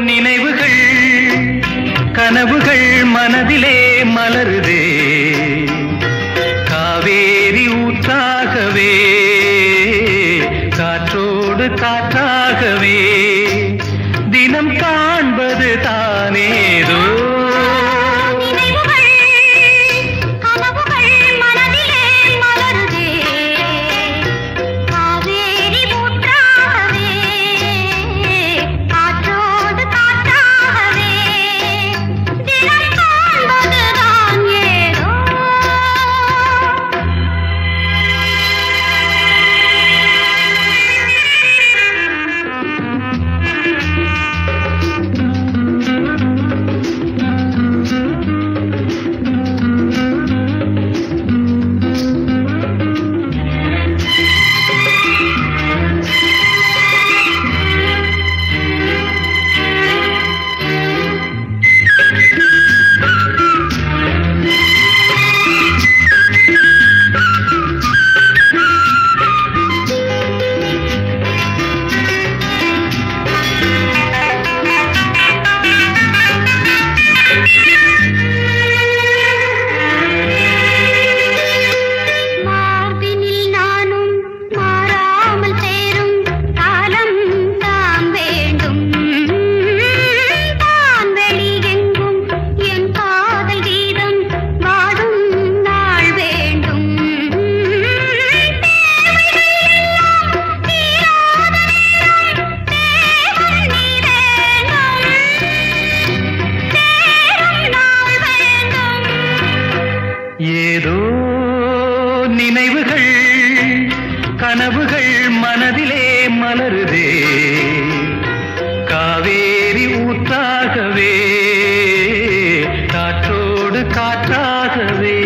நினைவுகள் கனவுகள் மனதிலே மலருதே காவேரி ஊற்றாகவே காற்றோடு காற்றாகவே தினம் காண்பது தானேதோ நினைவுகள் கனவுகள் மனதிலே மலருதே காவேரி ஊற்றாகவே காற்றோடு காற்றாகவே தினம் காண்பதுதான் ஏதோ மார்பினில் நானும் மாறாமல் சேரும் காலம் தான் வேண்டும் தான் வெளியெங்கும் என் காதல் கீதம் வாடும் நாள் வேண்டும் ஏதோ நினைவுகள் கனவுகள் மனதிலே மலருதே காவேரி ஊற்றாகவே காற்றோடு காற்றாகவே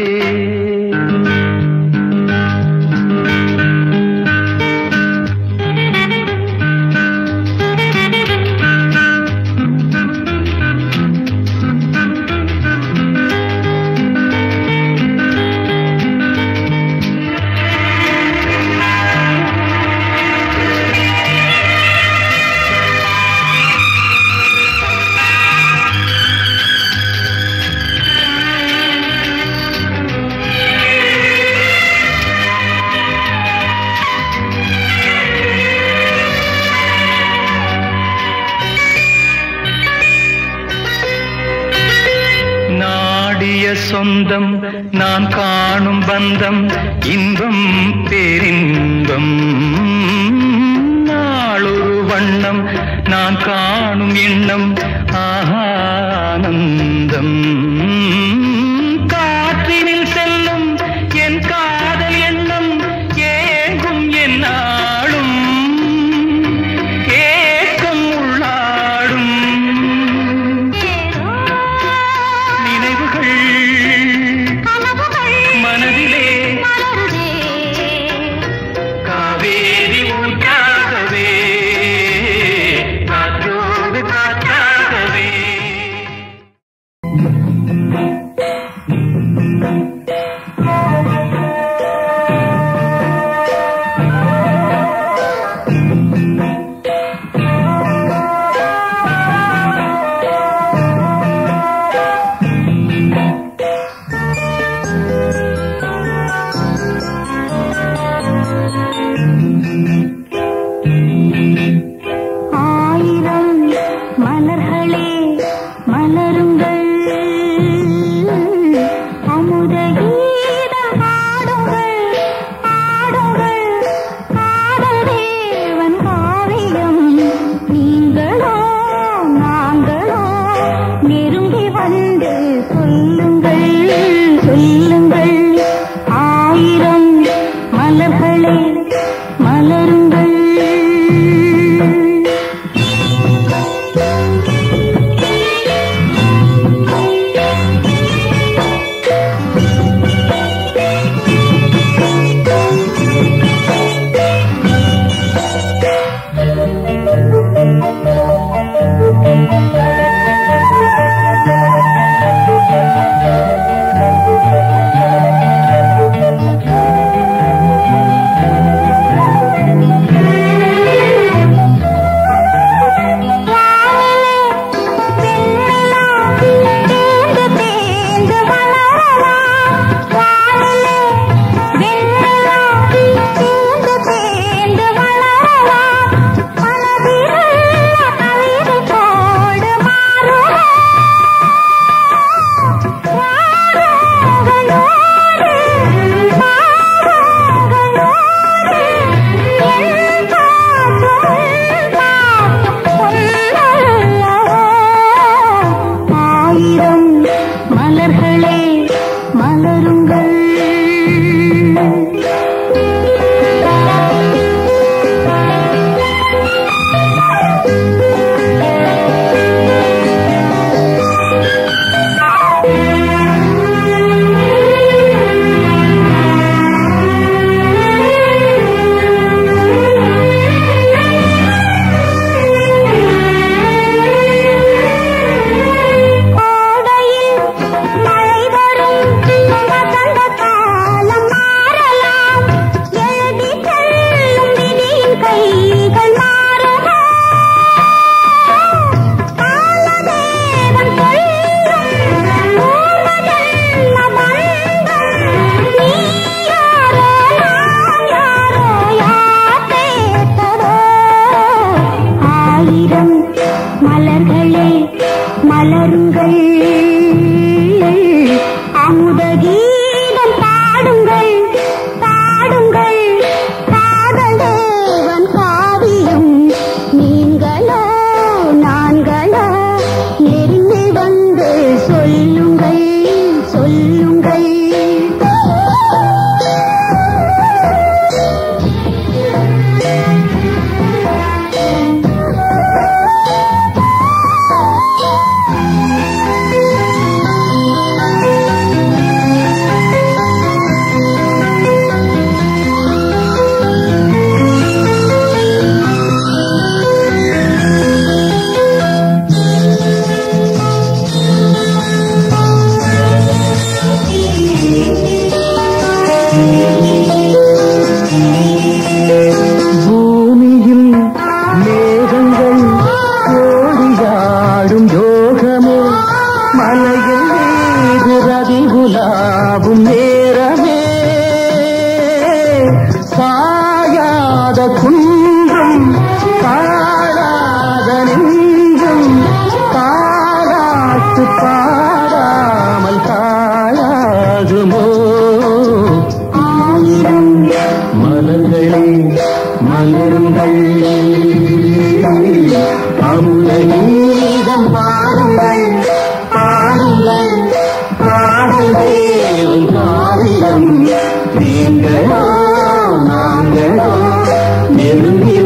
நாடிய சொந்தம் நான் காணும் பந்தம் இன்பம் பேரின்பம் நாளொரு வண்ணம் நான் காணும் எண்ணம் ஆனந்தம் காற்றினில் செல்லும் என் காதல் எண்ணம் ஏங்கும் என் நாளும் ஏக்கம் உள்ளாடும் நினைவுகள் மனதிலே காவேரி ஊற்றாகவே காற்றோடு காற்றாகவே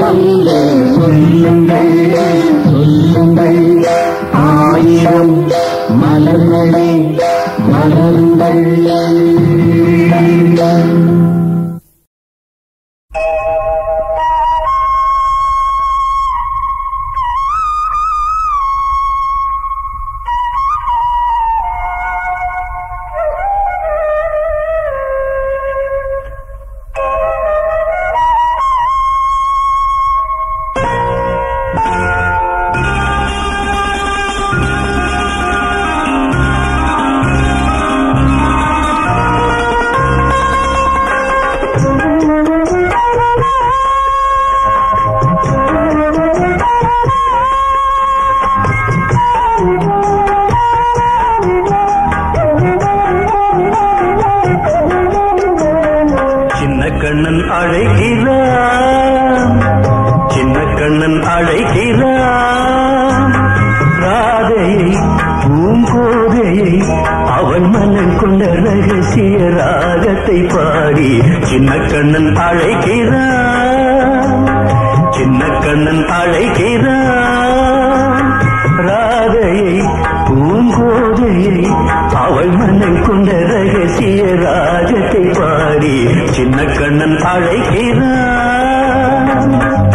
வந்து சொல்லுங்கள் சொல்லுங்கள் ஆயிரம் மலர்களே மலருங்கள் சின்ன கண்ணன் அழைக்கிறான் சின்ன கண்ணன் அழைக்கிறான் ராதையை பூங்கோதையை அவன் மனம் கொண்ட ரகசிய ராகத்தை பாடி சின்ன கண்ணன் அழைக்கிறான் சின்ன கண்ணன் அழைக்கிறான் ராதையை பூங்கோதையை அவள் மனம் கொண்ட ரகசிய ராகத்தை பாடி சின்ன கண்ணன் அழைக்கிறான்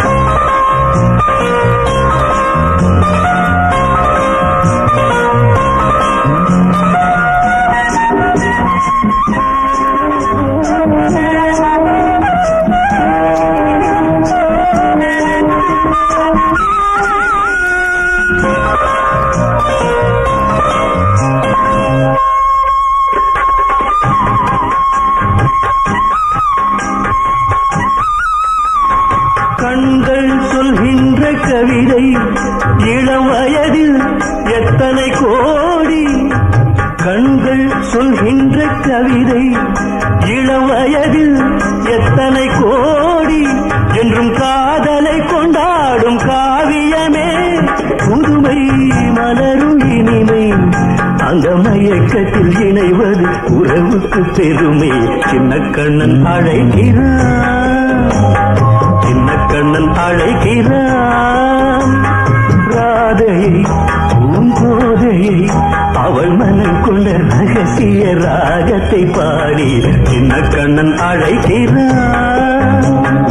கண்கள் சொல்கின்ற கவிதை இளம் வயதில் எத்தனை கோடி கண்கள் சொல்கின்ற கவிதை இளம் வயதில் எத்தனை கோடி என்றும் காதலை கொண்டாடும் காவியமே புதுமை மலரும் இனிமை அந்த மயக்கத்தில் இணைவது உறவுக்கு பெருமை சின்ன கண்ணன் அழைக்கிறான் சின்ன கண்ணன் அழைக்கிறான் ராதையை பூங்கோதையை அவள் மனம் கொண்ட ரகசிய ராகத்தை பாடி சின்ன கண்ணன் அழைக்கிறான்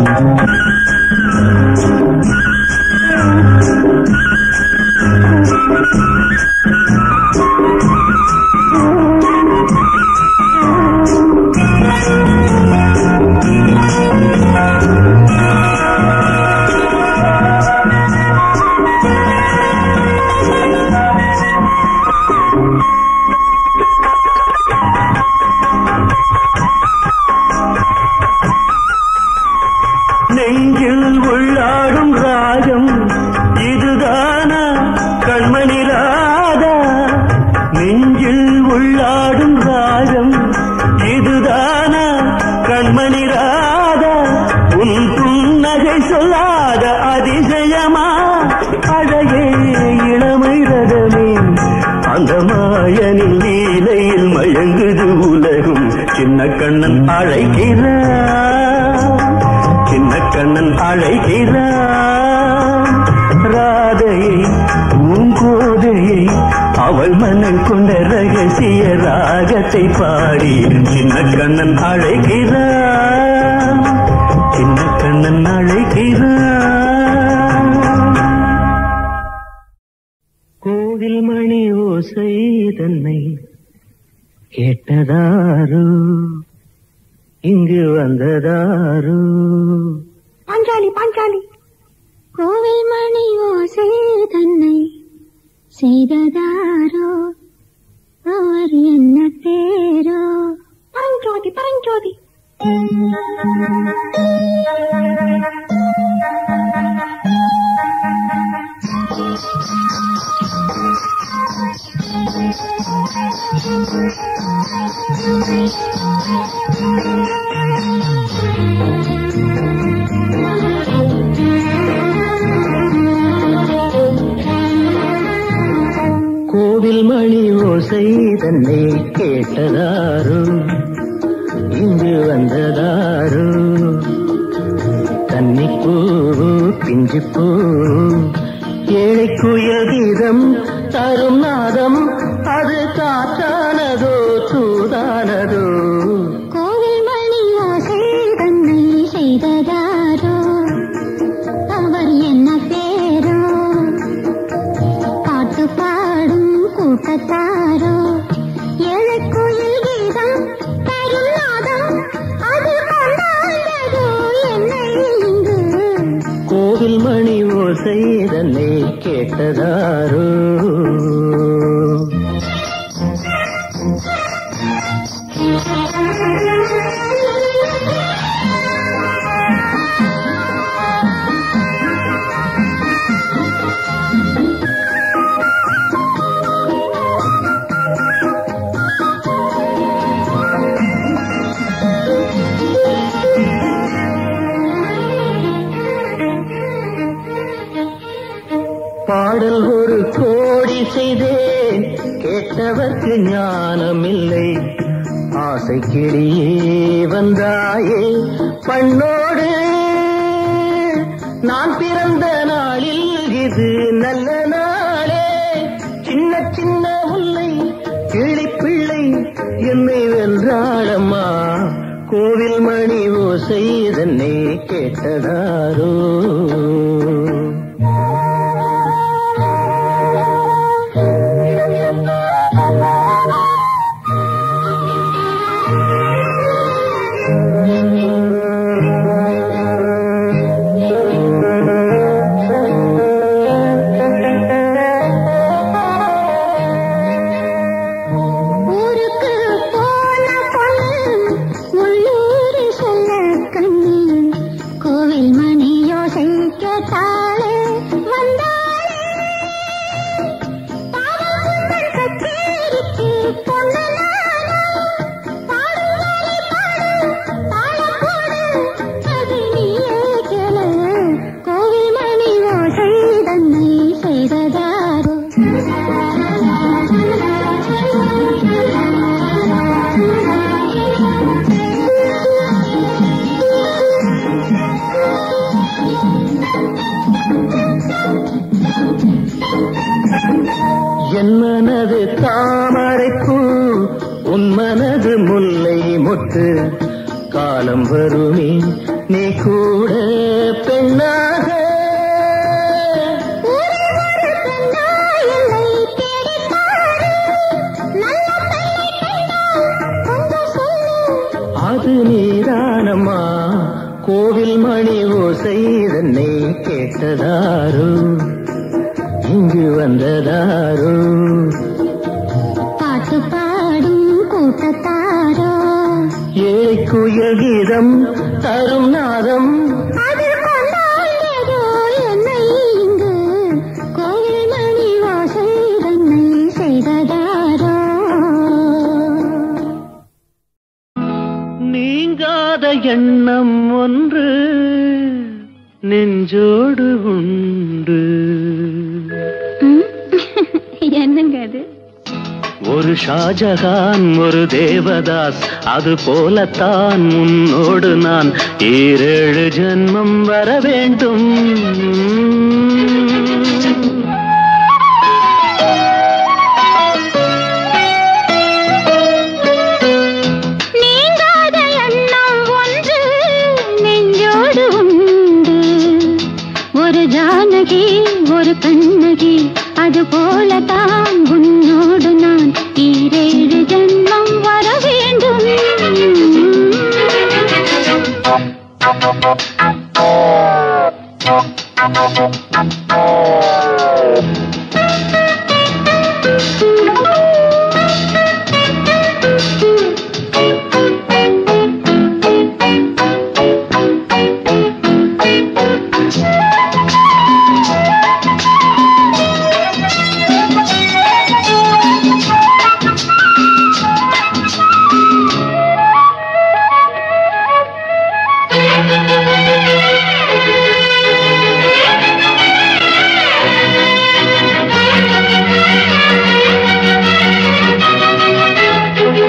நெஞ்சில் உள்ளாடும் ராகம் இதுதானா கண்மணி ராதா நெஞ்சில் உள்ளாடும் ராகம் இதுதானா கண்மணி ராதா உன் புன்னகை சொல்லாத அதிசயமா அழகே இளமை ரதமே அந்த மாயனின் லீலையில் மயங்குது உலகும் சின்ன கண்ணன் அழைக்கிறான் சின்ன கண்ணன் அழைக்கிறான் ராதையை பூங்கோதையை அவள் மனம் கொண்ட ரகசிய ராகத்தை பாடி சின்ன கண்ணன் அழைக்கிறான் சின்ன கண்ணன் அழைக்கிறான் கோவில் மணி ஓசை தன்னை கேட்டதாரோ இங்கு வந்ததாரோ பாஞ்சாலி பாஞ்சாலி கோவில் மணி ஓசை தன்னை செய்ததாரோ அவர் என்ன பேரோ பரஞ்சோதி பரஞ்சோதி கோவில் மணி ஓசை தன்னை கேட்டதாரோ இங்கு வந்ததாரோ கன்னிப்பூ பிஞ்சுப்பூ ஏழை குயில் கீதம் தரும் நாதம் அது காற்றானதோ தூதானதோ கோவில் மணி ஓசை தன்னை செய்ததாரோ அவர் என்ன பேரோ பாட்டு பாடும் கூட்டத்தாரோ ஏழை கோயில் கீதம் தரும் நாதம் அது கொண்டாண்டதோ என்னை இங்கு கோவில் மணி ஓசை தன்னை கேட்டதாரோ பாடல் ஒரு கோடி செய்தேன் கேட்டவர்க்கு ஞானமில்லை ஆசை கிளியே வந்தாயே பண்ணோடு நான் பிறந்த நாளில் இது நல்ல நாளே சின்ன சின்ன முல்லை கிளிப்பிள்ளை என்னை வென்றாளம்மா கோவில் மணி ஓசை தன்னை கேட்டதாரோ ஊருக்கு போன பொண்ணு உள்ளூர் செல்ல கண்ணு கோவில் மணி யோசை கேட்டாளே வந்தாளே பாவங்கள் கச்சேரிக்கு பொண்ணு நானா? பாடுவாளே பாடு, தாளம் போடு, அது நீயே கேளு. கோவில் மணி ஓசை தன்னை செய்ததாரோ என் மனது தாமரைப்பூ உன் மனது முல்லை மொட்டு காலம் வருமே நீ கூட பெண்ணாக அது நீதானம்மா கோவில் மணி ஓசை தன்னை கேட்டதாரோ இங்கு வந்ததாரோ பாட்டு பாடும் கூட்டத்தாரோ ஏழை குயில் கீதம் தரும் நாதம் அது கொண்டாடியதோ என்னை இங்கு கோவில் மணி வாசை தன்னை செய்ததாரோ நீங்காத எண்ணம் ஒன்று நெஞ்சோடு உண்டு என்னங்க அது ஒரு ஷாஜகான் ஒரு தேவதாஸ் அது போலத்தான் முன்னோடு நான் ஈரேழு ஜென்மம் வர வேண்டும் நீங்காத எண்ணம் ஒன்று நெஞ்சோடு உண்டு ஒரு ஜானகி ஒரு கண்ணகி அது போலதான் உன்னோடு நான் ஈரேழு ஜென்மம் வர வேண்டும்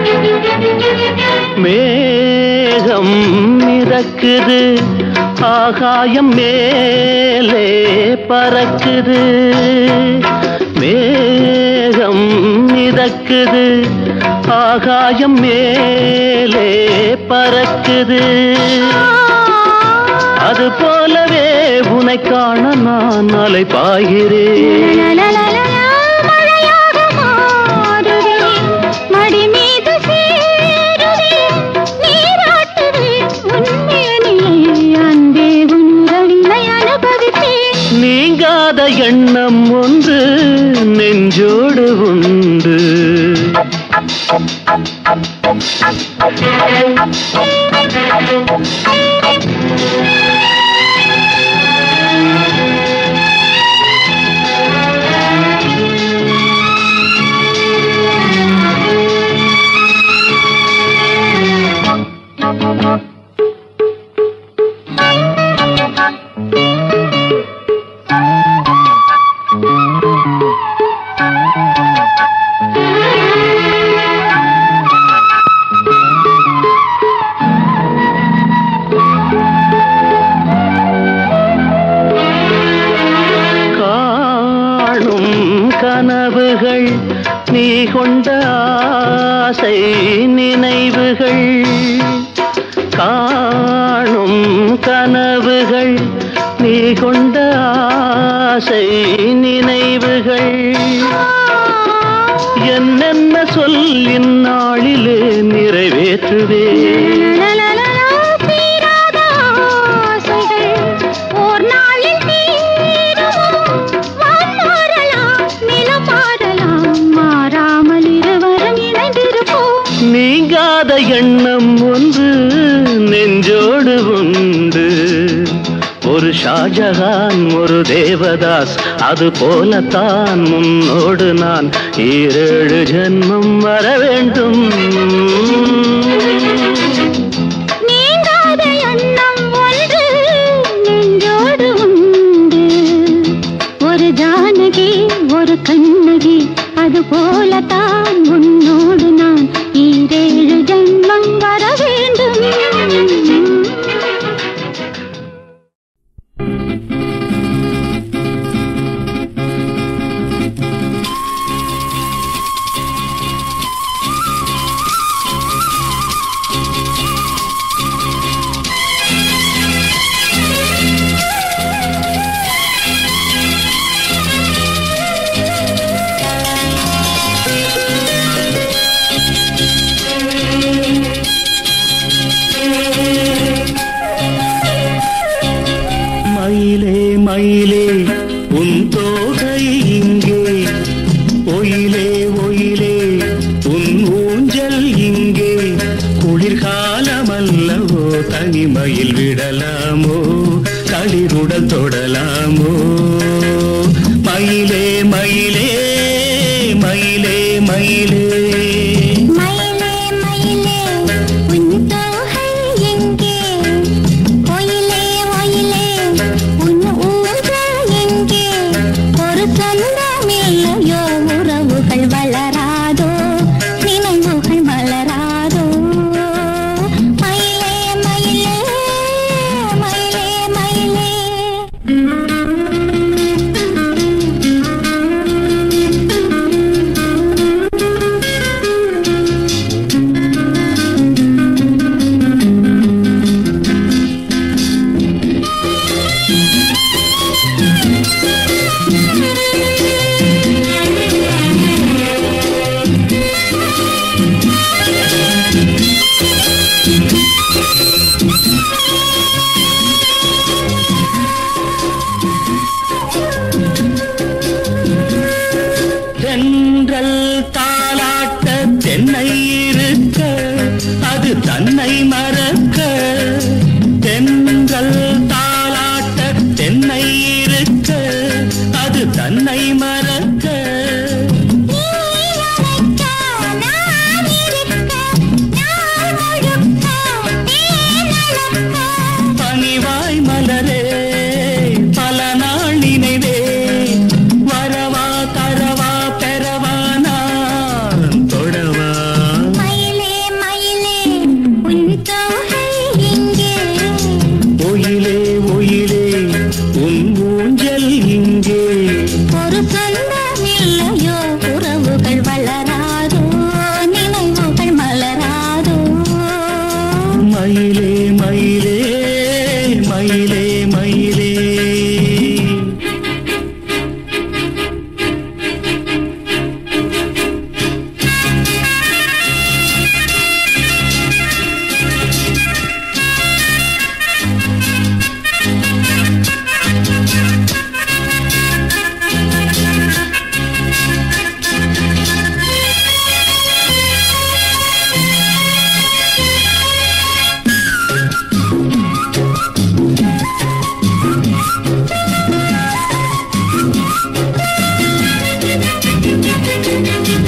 மேகம் மிதக்குது ஆகாயம் மேலே பறக்குது மேகம் மிதக்குது ஆகாயம் மேலே பறக்குது அது போலவே உனை காண நான் அலை பாய்கிறேன் லலலலலா, மழையாக மாறுதே, மடி மீது சேருதே, நீராட்டுதே, உன்மேனியை அன்பே உன்களிலை அனுபவித்தேன். நீங்காத எண்ணம் ஒன்று நெஞ்சோடு உண்டு காணும் கனவுகள் நீ கொண்ட ஆசை நினைவுகள் காணும் கனவுகள் நீ கொண்ட ஆசை நினைவுகள் என்னென்ன சொல்லின் நாளிலே நிறைவேற்றுவே லலலலலா, தீராத ஆசைகள் ஓர் நாளில் தீருமோ? வான் மாறலாம், நிலம் மாறலாம், மாறாமல் இருவரும் இணைந்திருப்போம் நீங்காத எண்ணம் ஒன்று நெஞ்சோடு உண்டு ஒரு ஷாஜகான் ஒரு தேவதாஸ் அது போலத்தான் முன்னோடு நான் ஈரேழு ஜென்மம் வர வேண்டும் நீங்காத எண்ணம் ஒன்று நெஞ்சோடு உண்டு ஒரு ஜானகி ஒரு கண்ணகி அது போலத்தான் உன்னோடு நான் ஈரேழு ஜன்மம் வர வேண்டும் மயிலே மயிலே உன் தோகை இங்கே ஒயிலே ஒயிலே உன் ஊஞ்சல் இங்கே குளிர்காலமல்லவோ தனிமையில் விடலாமோ களிருடல் தொடலாமோ மயிலே மயிலே மயிலே மயிலே மயிலே மயிலே உன் தோகை எங்கே ஒயிலே ஒயிலே உன் ஊஞ்சல் எங்கே ஒரு சொந்தமில்லையோ உறவுகள் வளராதோ நினைவுகள் மலராதோ மயிலே மயிலே மயிலே மயிலே தென்றல் தாலாட்ட தென்னை இருக்க அது தன்னை மறக்க தென்றல் தாலாட்ட தென்னை இருக்க அது தன்னை மறக்க பனிவாய் மலரே பல நாள் நினைவே வரவா தரவா பெறவா நான் தொடவா மயிலே மயிலே உன் தோகை எங்கே ஒயிலே ஒயிலே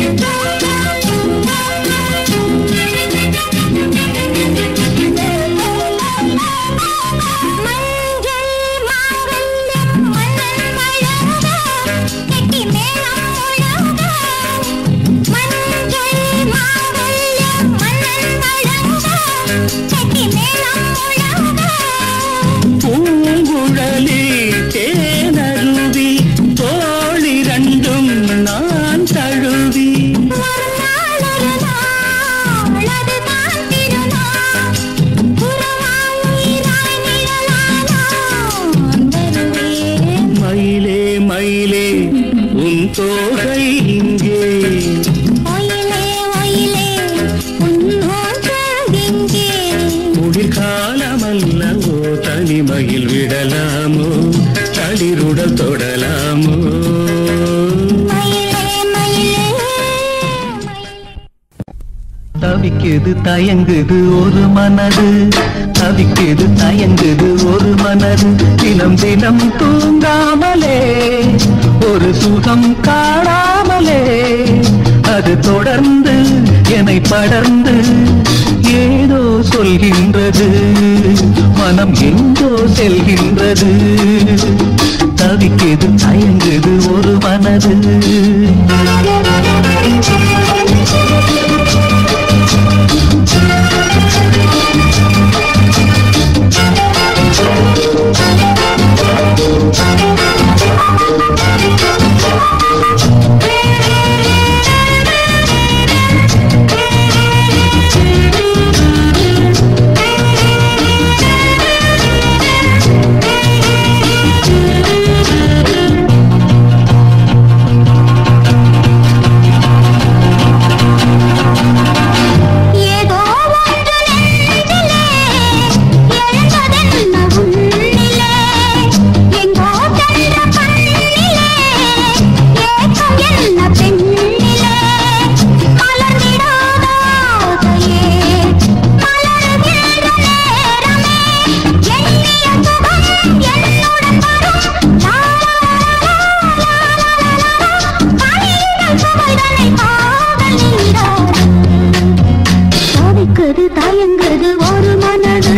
மஞ்சள் மாங்கல்யம் மன்னன் மழக கெட்டி மேளம் முழங்க மஞ்சள் மாங்கல்யம் மன்னன் மழக கெட்டி மேளம் முழங்க பூங்குழலி தேனருவி தோழிரண்டும் நான் தழுவி ஒரு நாள் ஒரு நாள் அதுதான் திருநாள் உறவாய் உயிராய் நிழலாய் நான் வருவேன் மயிலே மயிலே உன் தோகை இங்கே ஒயிலே ஒயிலே உன்னோர்கள் எங்கே குளிர்காலமல்லவோ தனிமையில் விடலாமோ தளிருடல் தொடலாமோ மயிலே மயிலே தவிக்குது தயங்குது ஒரு மனது தவிக்குது தயங்குது ஒரு மனது தினம் தினம் தூங்காமலே ஒரு சுகம் காணாமலே அது தொடர்ந்து என்னை படர்ந்து ஏதோ சொல்கின்றது மனம் எங்கோ செல்கின்றது தவிக்குது தயங்குது ஒரு மனது ஏதோ ஒன்று நெஞ்சிலே எழுந்ததென்ன உள்ளிலே எங்கோ சென்ற கண்ணிலே ஏக்கம் என்ன பெண்ணிலே மலர்ந்திடாத ஆசையே மலருகின்ற நேரமே எண்ணிய சுகம் என்னுடன் வரும் லா, லா, லா, லா, லா, லா, லா. பனியிடல் சுவைதனை காதல் நீராடும் தவிக்குது தயங்குது ஒரு மனது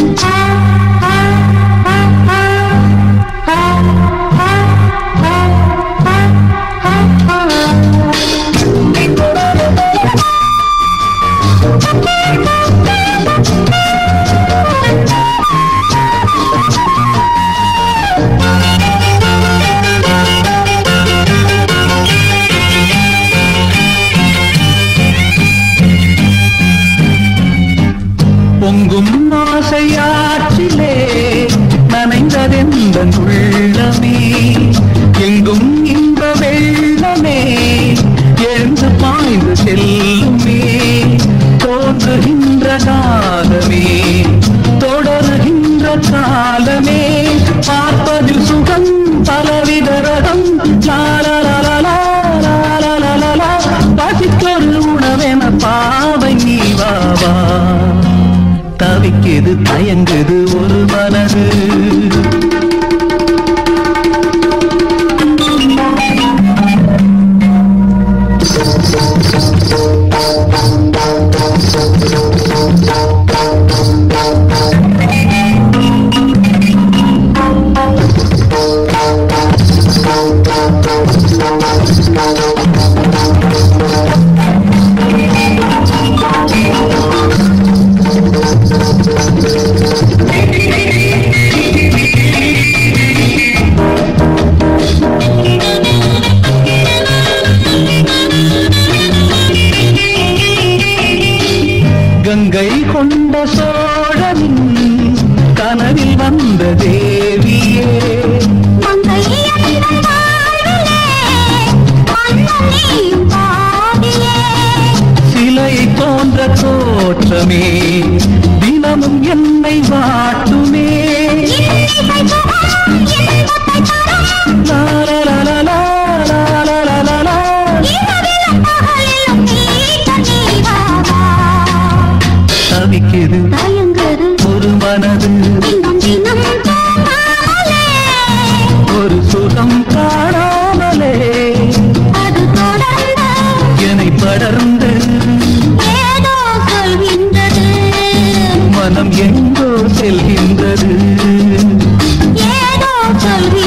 பொங்கும் ஆசையாற்றிலே நனைந்ததெந்த உள்ளமே எங்கும் இன்ப வெள்ளமே எழுந்து பாய்ந்து செல்லுமே தோன்றுகின்ற காலமே தொடருகின்ற காலமே பார்ப்பதில் சுகம் பலவித ரகம் லாலலலலா, லாலலலலா. பசிக்கொரு உணவென பாவை நீ வாவா தவிக்குது தயங்குது ஒரு மனது கங்கை கொண்ட சோழனின் கனவில் வந்த தேவியே மங்கை அந்தன் வாழ்விலே மன்னன் நீயும் பாதியே சிலை போன்ற தோற்றமே தினமும் என்னை வாட்டுமே இன்னிசை சுகம் இன்பத்தை தரும் லாலலலலா, லாலலலலா. இரவிலும் பகலிலும் நீட்ட நீவாவா தவிக்குது தயங்குது ஒரு மனது தினம் தினம் தூங்காமலே ஒரு சுகம் காணாமலே அது தொடர்ந்து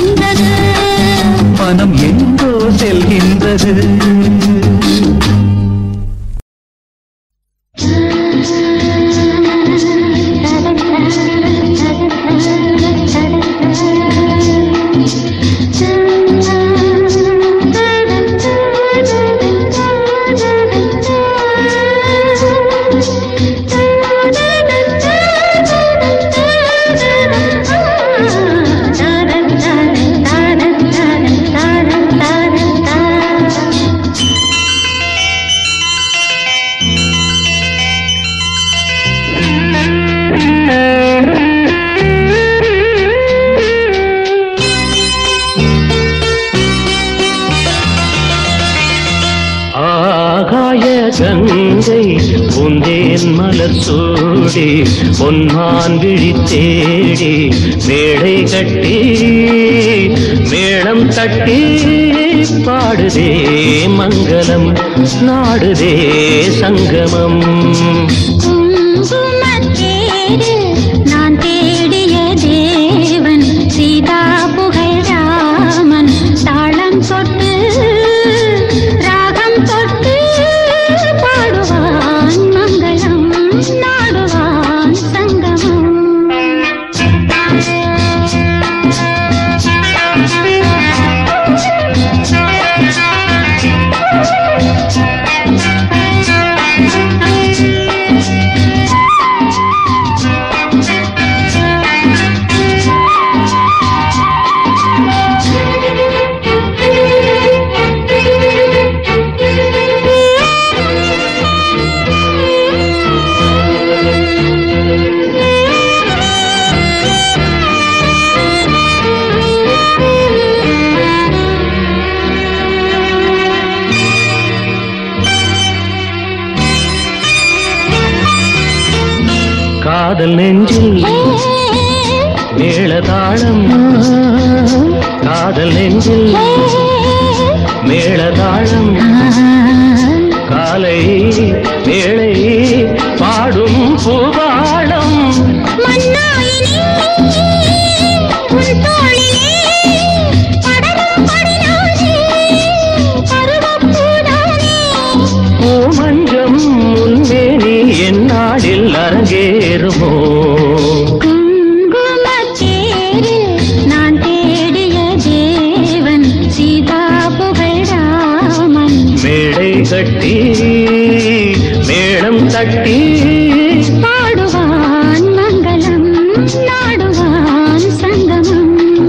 நின்றது மனம் எங்கோ செல்கின்றது ஆகாய கங்கை பூந்தேன் மலர் சூடி பொன்மான் விழி தேடி மேடை கட்டி மேளம் தட்டி பாடுதே மங்களம் நாடுதே சங்கமம் குங்குமத்தேரு நான் தேடிய தேவன் சீதா புகழ் ராமன் தாளம் தொட்டு ராகம் தொட்டு பாடுவான் மங்களம் நாடுவான் சங்கமம் காதல் நெஞ்சில் மேளதாளம் காதல் நெஞ்சில் மேளதாளம் காலை வேளை பாடும் பூபாளம் மன்னாயினி உன் தோளிலே படலம் படினானே பருவப்பூதானே பூமஞ்சம் முன்மேனி எந்நாளில் அரங்கேறுமோ குங்குமத்தேரு நான் தேடிய தேவன் சீதா புகழ் ராமன் மேடை கட்டி மேளம் தட்டி பாடுவான் மங்களம் நாடுவான் சங்கமம்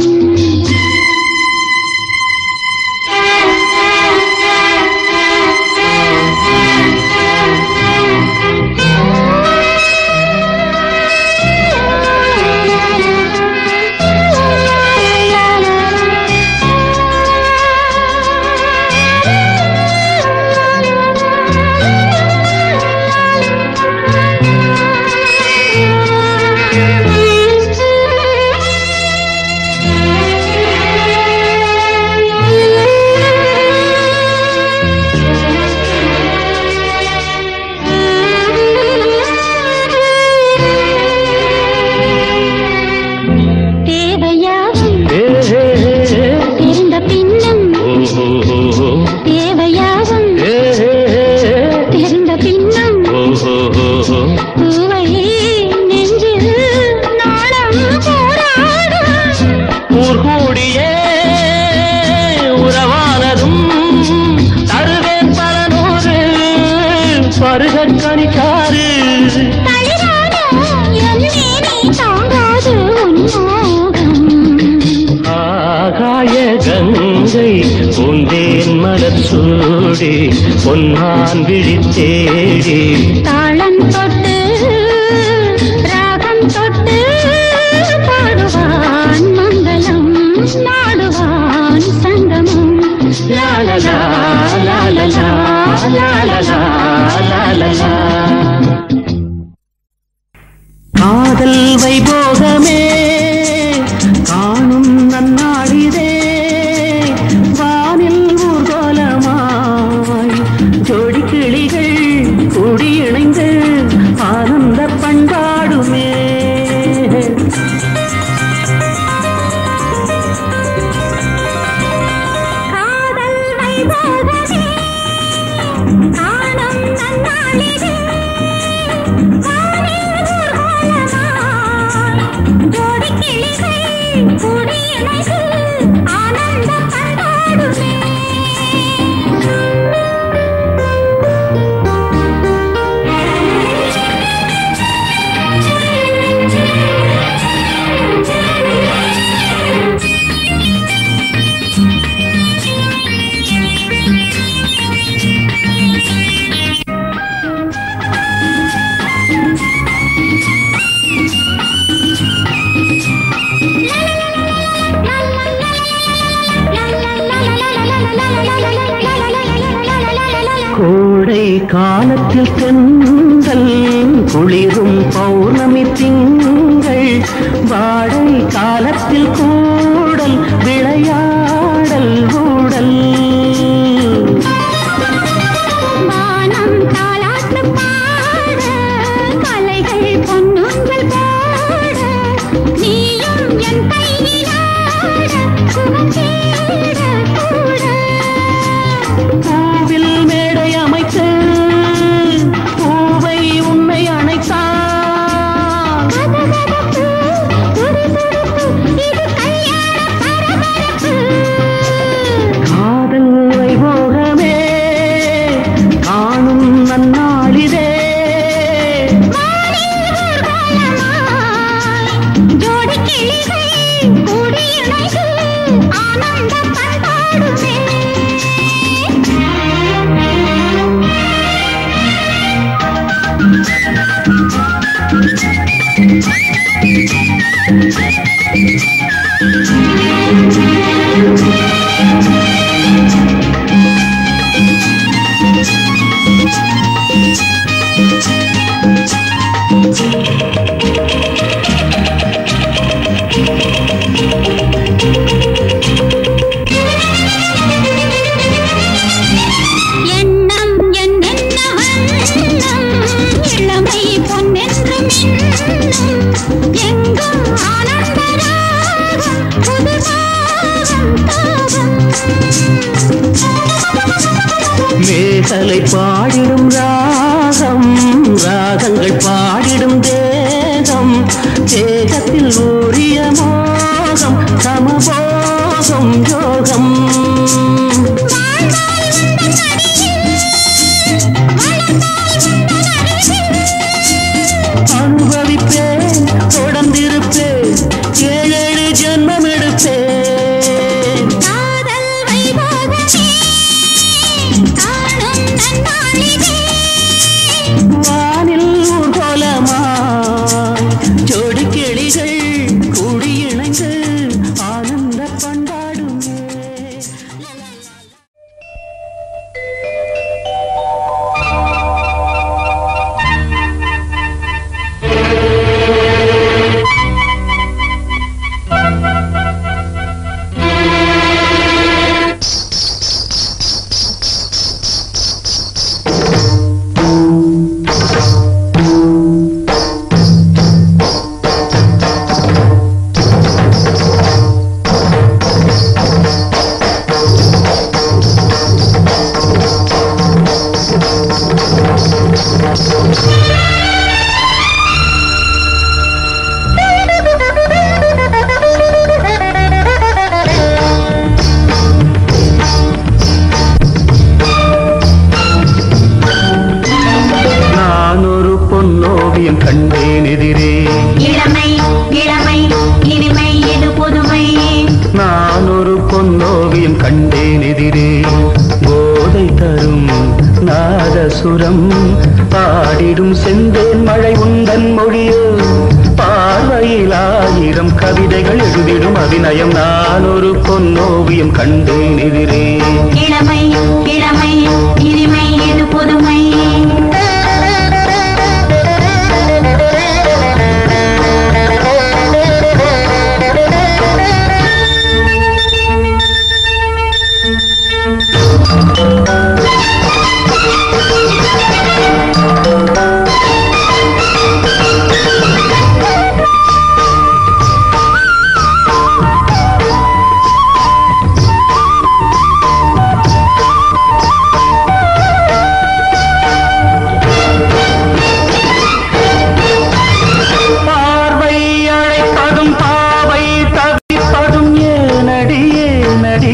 தேவையாகும் ஏ, ஏ, ஏ, தெரிந்த பின்னும் ஓ, ஓ, ஓ, ஓ. தேவையாகும் ஏ, ஏ, ஏ, தெரிந்த பின்னும் ஓ, ஓ, ஓ, ஓ. பூவை நெஞ்சில் நாளம் போராடும் ஊர்கூடியே உறவானதும் தருவேன் பல நூறு பருகக் கணிக்காரு தளிரான என் மேனி தாங்காது உன் மோகம் ஆகாய கங்கை பூந்தேன் மலர் சூடி பொன்னான் விழி தேடி தாளம் தொட்டு ராகம் தொட்டு பாடுவான் மங்களம் நாடுவான் சங்கமம் லாலலா, லாலலா, லாலலா, லாலலா. காதல் வைபோகமே காணும் நன்னாடிதே வானில் ஊர்கோலமாய் ஜோடி கிளிகள் கூடியிணைந்து ஆனந்த பண்பாடுமே வைபோகமே காணும் நன்னாளிலே வானில் ஊர்வலமாய் ஜோடி கிளிகள் குடியிணைந்து ஆனந்தம் பண்பாடுமே கோடை காலத்தில் தென்றல் குளிரும் பௌர்ணமி திங்கள் வாடை காலத்தில் கூடல் விளையாடல் ஊடல் வானம் தாலாட்டு பாட கலைகள் பொன்னூஞ்சல் போட நீயும் என் கையிலாட சுகந்தேட கூட பூவில் மேடை அமைத்து பூவை உன்னை அணைத்தான் கதகதப்பு, துடிதுடிப்பு, இது கல்யாண பரபரப்பு. காதல் வைபோகமே காணும் நன்னாளிதே வானில் ஊர்வலமாய் ஜோடி கிளிகள் கூடியிணைந்து ஆனந்தம் பண்பாடுமே எண்ணம் என்னென்ன வண்ணம் இளமை பொன்னென்று மின்னும் எங்கும் ஆனந்த ராகம் புது ராகம் தாகம் மேகலை பாடிடும் ராகம் ராகங்கள் பாடிடும் தேகம் தேகத்தில் ஊறிய மோகம் சமபோகம் யோகம் வாழ்ந்தால் உந்தன் அடியில் வளர்ந்தால் உந்தன் அருகில் அனுபவிப்பேன் தொடர்ந்திருப்பேன் ஏழேழு ஜென்மம் எடுப்பேன் காதல் வைபோகமே காணும் நன்னாளிலே வானில் ஊர்கோலமாய் ஜோடி கிளிகள் கூடியிணைந்து ஆனந்த பண்பாடுமே நான் ஒரு பொன்னோவியம் கண்டேன் எதிரே இளமை இளமை இனிமை இது புதுமை நான் ஒரு பொன்னோவியம் கண்டேன் எதிரே போதை தரும் நாதசுரம் பாடிடும் செந்தேன் மழை உந்தன் மொழியோ பார்வையில் ஆயிரம் கவிதைகள் எழுதிடும் அபிநயம் நான் ஒரு பொன்னோவியம் கண்டேன் எதிரே இளமை இளமை இனிமை இது புதுமை நான்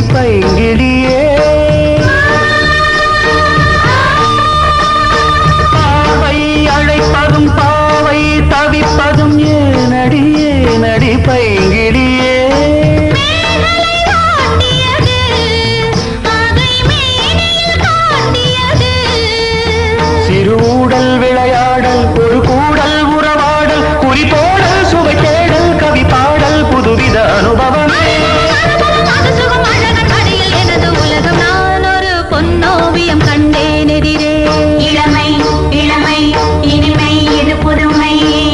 பைங்கிடியே பாவை அழைப்பதும் பாவை தவிப்பதும் ஏனடி ஏனடி பைங்கிடியே காட்டியது அதை மேனில் காட்டியது சிறுடல் விளையாடல் ஒரு கூடல் உறவாடல் குறிப்போடல் சுவை தேடல் கவி பாடல் புதுவித அனுபவமே அது சுகம் அழகன் அடியில் எனது உலகம் நான் ஒரு பொன்னோவியம் கண்டேன் எதிரே இளமை இளமை இனிமை இது புதுமை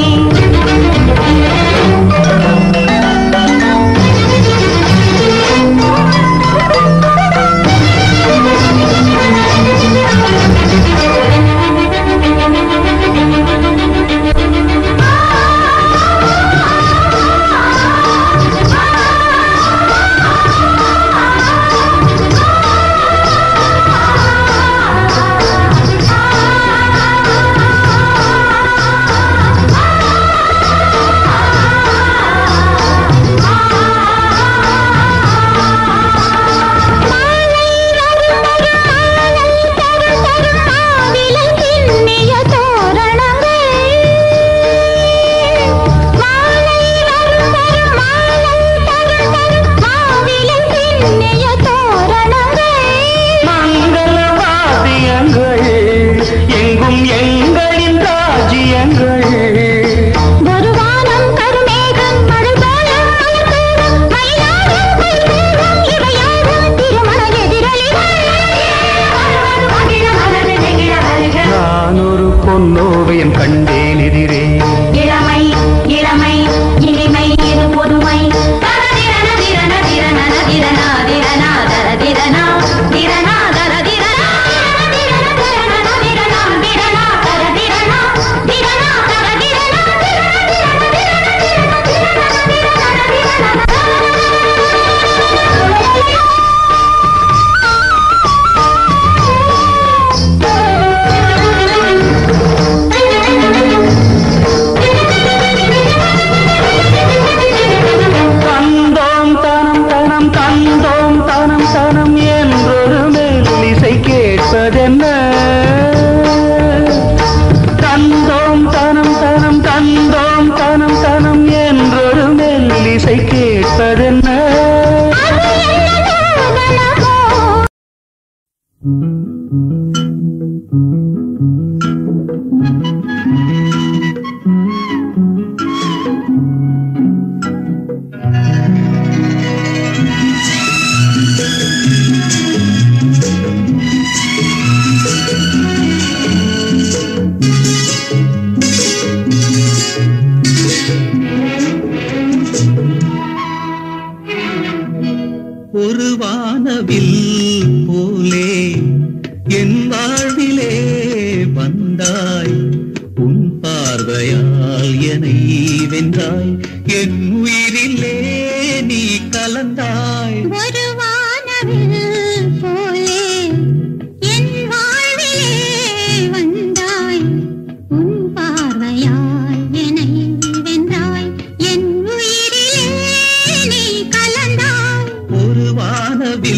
மங்கள வாத்தியங்கள் எங்கும் எங்களின் ராஜ்யங்கள் நான் ஒரு பொன்னோவியம் கண்டேன் எதிரே இளமை இளமை இனிமை இது புதுமை தரதிரன திரன திரன திரனா திரனா தர திரனா திரனா தர திரனா திரன திரன திரனா திரனா தர திரனா திரனா தர திரனா தந்தோம் தனம் தனம் தந்தோம் தனம் தனம் என்றொரு மெல்லிசை கேட்பதென்ன தந்தோம் தனம் தனம் தந்தோம் தனம் தனம் என்றொரு மெல்லிசை கேட்பதென்ன ஒரு வானவில் போலே என் வாழ்விலே வந்தாய் உன் பார்வையால் என்னை வென்றாய் என் உயிரிலே நீ கலந்தாய் ஒரு வானவில் போலே என் வாழ்விலே வந்தாய் உன் பார்வையால் என்னை வென்றாய் என் உயிரிலே நீ கலந்தாய் ஒரு வானவில்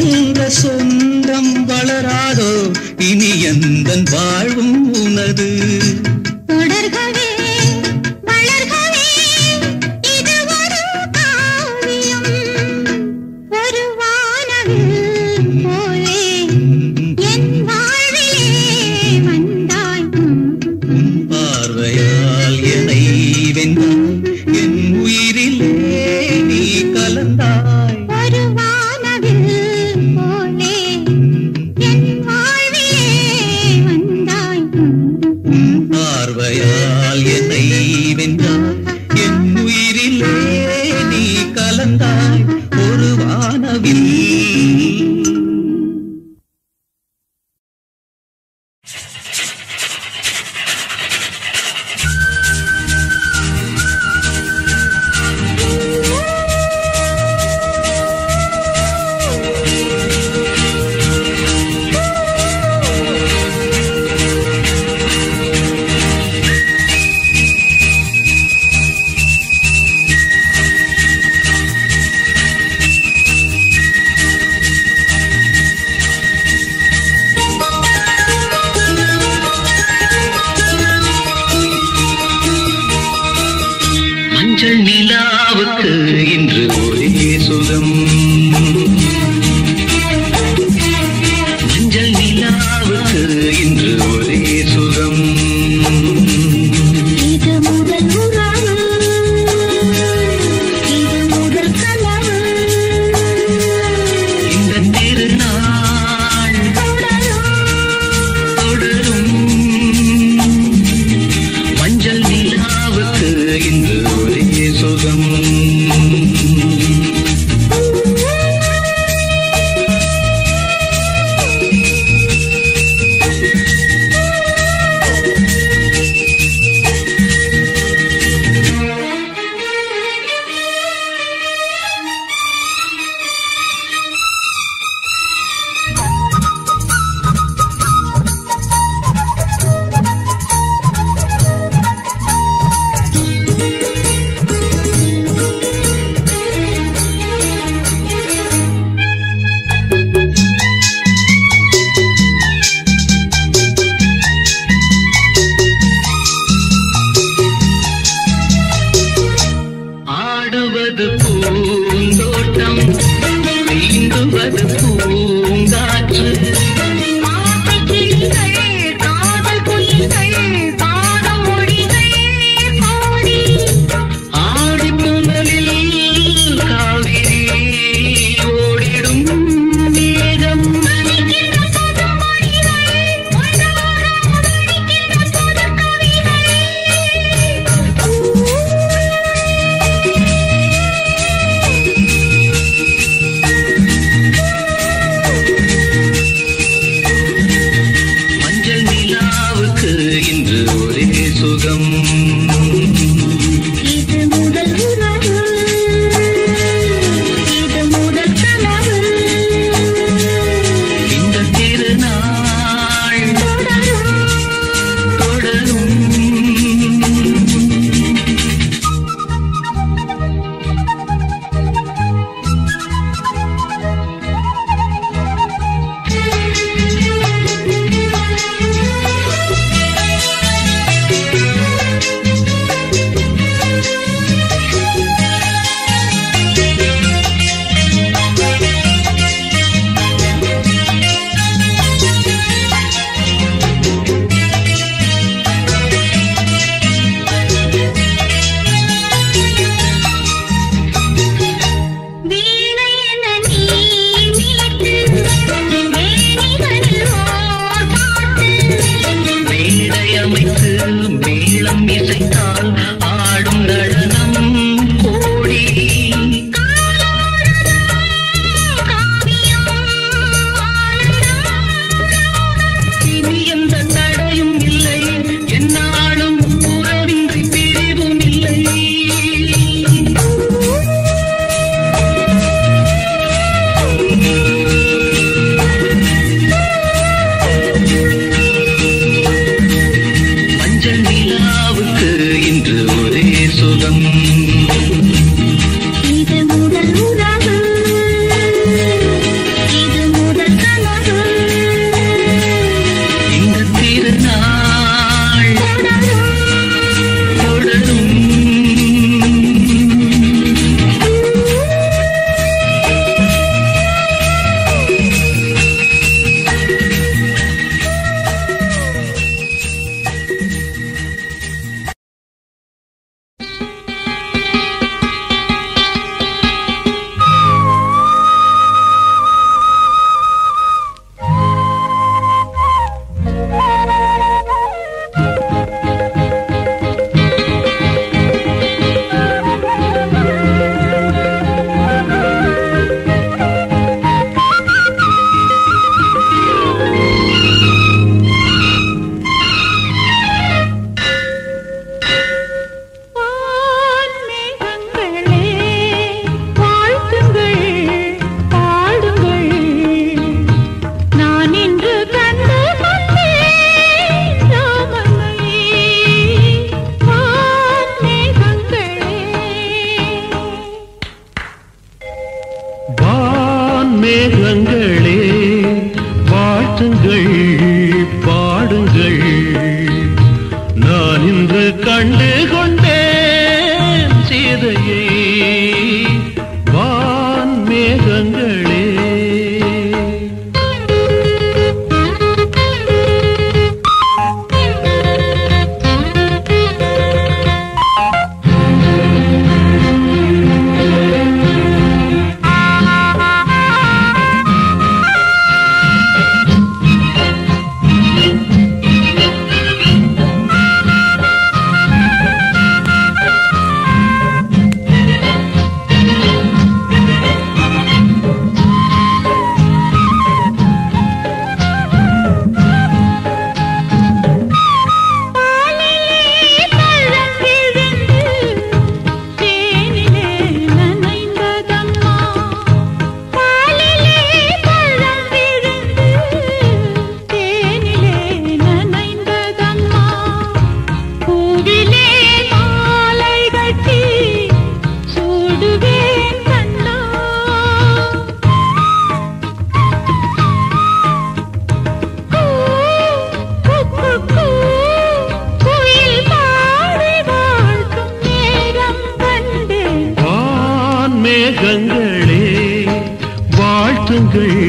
என்ற சொந்தம் வளராதோ இனி எந்த வாழ்வும் உனது தொடர்கவே வளர்கவே இது ஒரு காவியம் ஒரு வானவில் போலே என் வாழ்விலே வந்தாய் உன் பார்வையால் என்னை வென்றாய் என் உயிரிலே நீ கலந்தாய் ஒரு வானவில் போலே என் வாழ்விலே வந்தாய் உன் பார்வையால்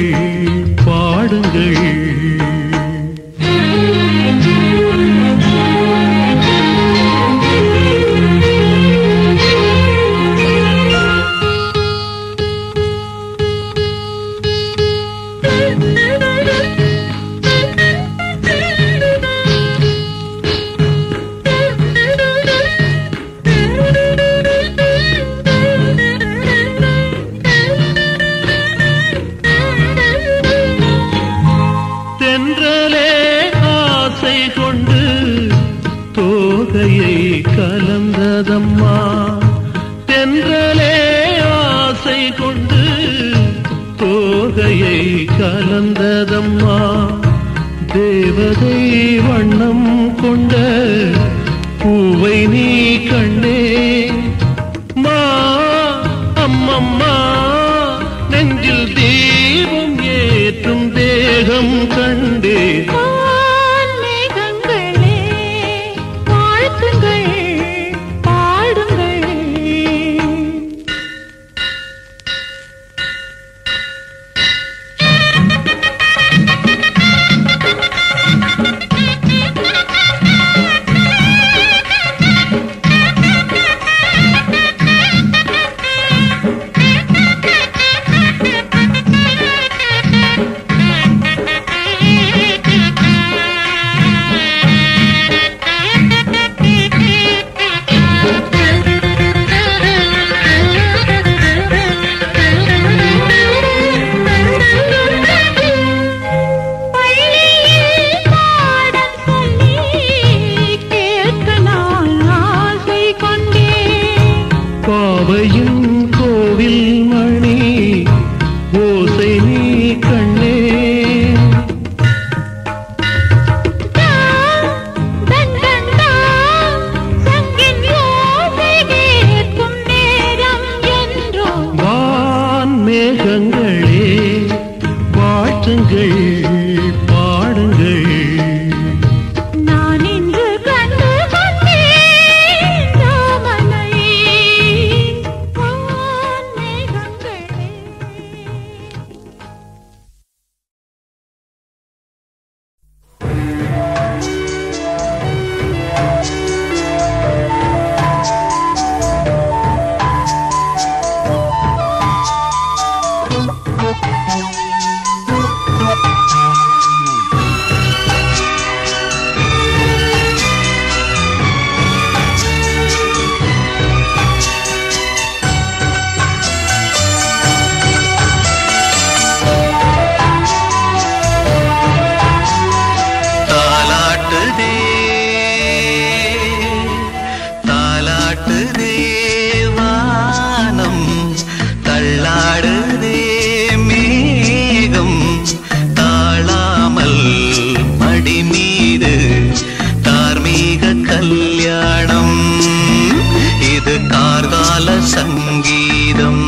பாடுங்கள் தென்றலே ஆசை கொண்டு தோகையை கலந்ததம்மா தென்றலே ஆசை கொண்டு தோகையை கலந்ததம்மா தேவதை வண்ணம் கொண்ட பூவை நீ கண்டே மா அம்மம்மா நெஞ்சில் தீபம் ஏற்றும் தேகம் கண்டே மேகங்களே வாழ்த்துங்கள் பாடுங்கள் பள்ளியில் பாடம் சொல்லி கேட்க நான் ஆசை கொண்டேன் பாவையின் கோவில் மணி ஓசை நீ கண்ணே தன் தன் தான் சங்கின் ஓசை கேட்கும் நேரம் என்றோ வான் மேகங்களே வாழ்த்துங்கள் பாடுங்கள் நான் இன்று கண்டு கொண்டேன் ராமனை வான் மேகங்களே தாலாட்டுதே தாலாட்டுதே வானம் தள்ளாடுதே மேகம் தாழாமல் மடி மீது தார்மீக கல்யாணம் இது கார்கால சங்கீதம்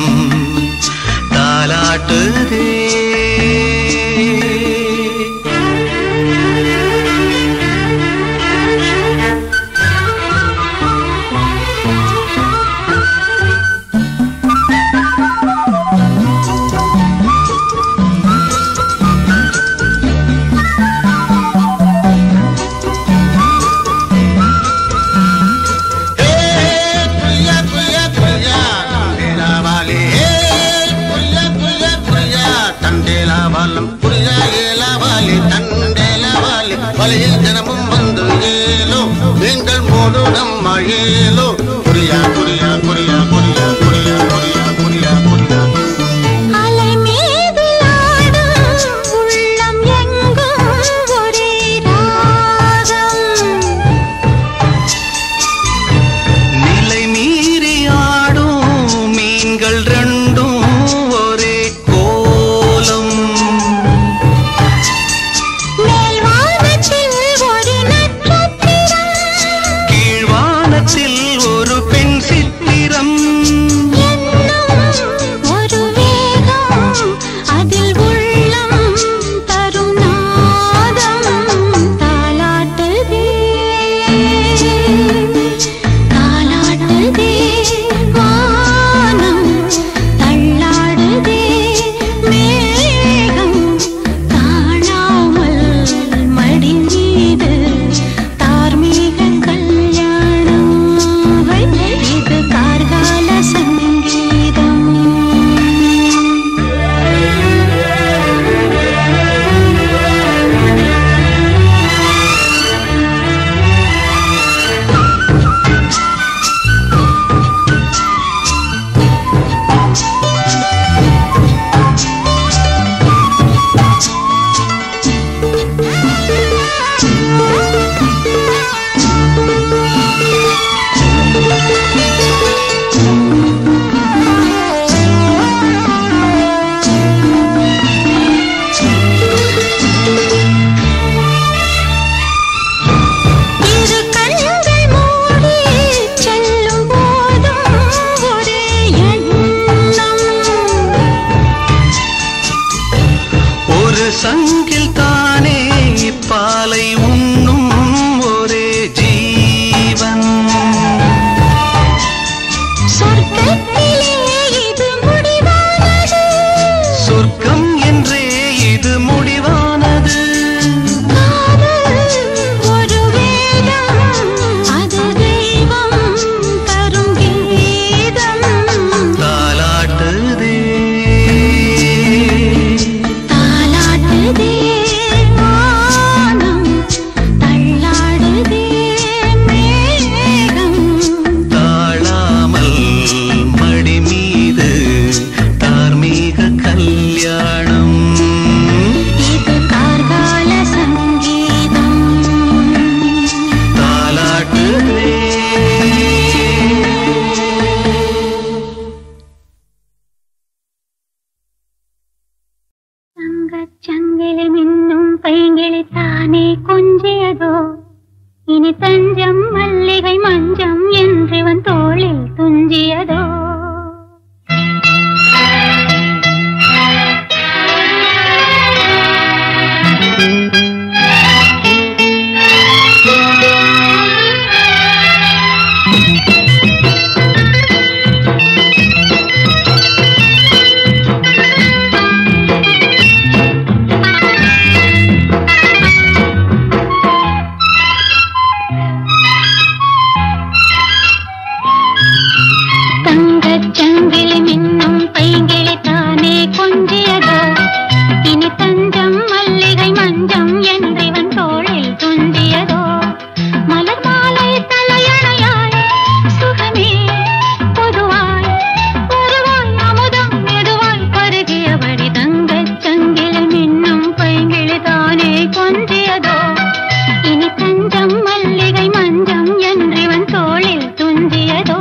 தாலாட்டுதே வலையில் தினமும் வந்து ஏலோ நீங்கள் மோடு நம்ம ஏலோ புரியா புரியா புரியா புரியா புரியா புரியா புரியா புரியா அலை மீது ஆடும் உள்ளம் எங்கும் ஒரே ராகம் நிலை மீறி ஆடும் மீன்கள் ரெண்டும் ஒரே கோலம் மேல் வானத்தில் ஒரு நட்சத்திரம் கீழ்வானத்தில் ஒரு சங்கில் தானே பாலை உண்ணும் ஒரே ஜீவன் சொர்க்கத்திலே இது முடிவானது சொர்க்கம் என்றே இது முடிவானது காதல் ஒரு வேதம் அது தெய்வம் தரும் கீதம் தாலாட்டுதே தாலாட்டுதே வானம் தள்ளாடுதே மேகம் தாழாமல் மடி மீது தார்மீக கல்யாணம் இது கார்கால சங்கீதம் தாலாட்டுதே தங்கச் சங்கிலி மின்னும் பைங்கிளி தானே கொஞ்சியதோ இனி தஞ்சம் மல்லிகை மஞ்சம் என்றிவன் தோளில் துஞ்சியதோ தங்கச் சங்கிலி மின்னும் பைங்கிளி தானே கொஞ்சியதோ இனி தஞ்சம் மல்லிகை மஞ்சம் என்றிவன் தோளில் துஞ்சியதோ மலர் மாலை தலையணையாய் சுகமே பொதுவாய் ஒருவாய் அமுதம் மெதுவாய் பருகியபடி தங்கச் சங்கிலி மின்னும் பைங்கிளி தானே கொஞ்சியதோ இனி தஞ்சம் மல்லிகை மஞ்சம் என்றிவன் தோளில் துஞ்சியதோ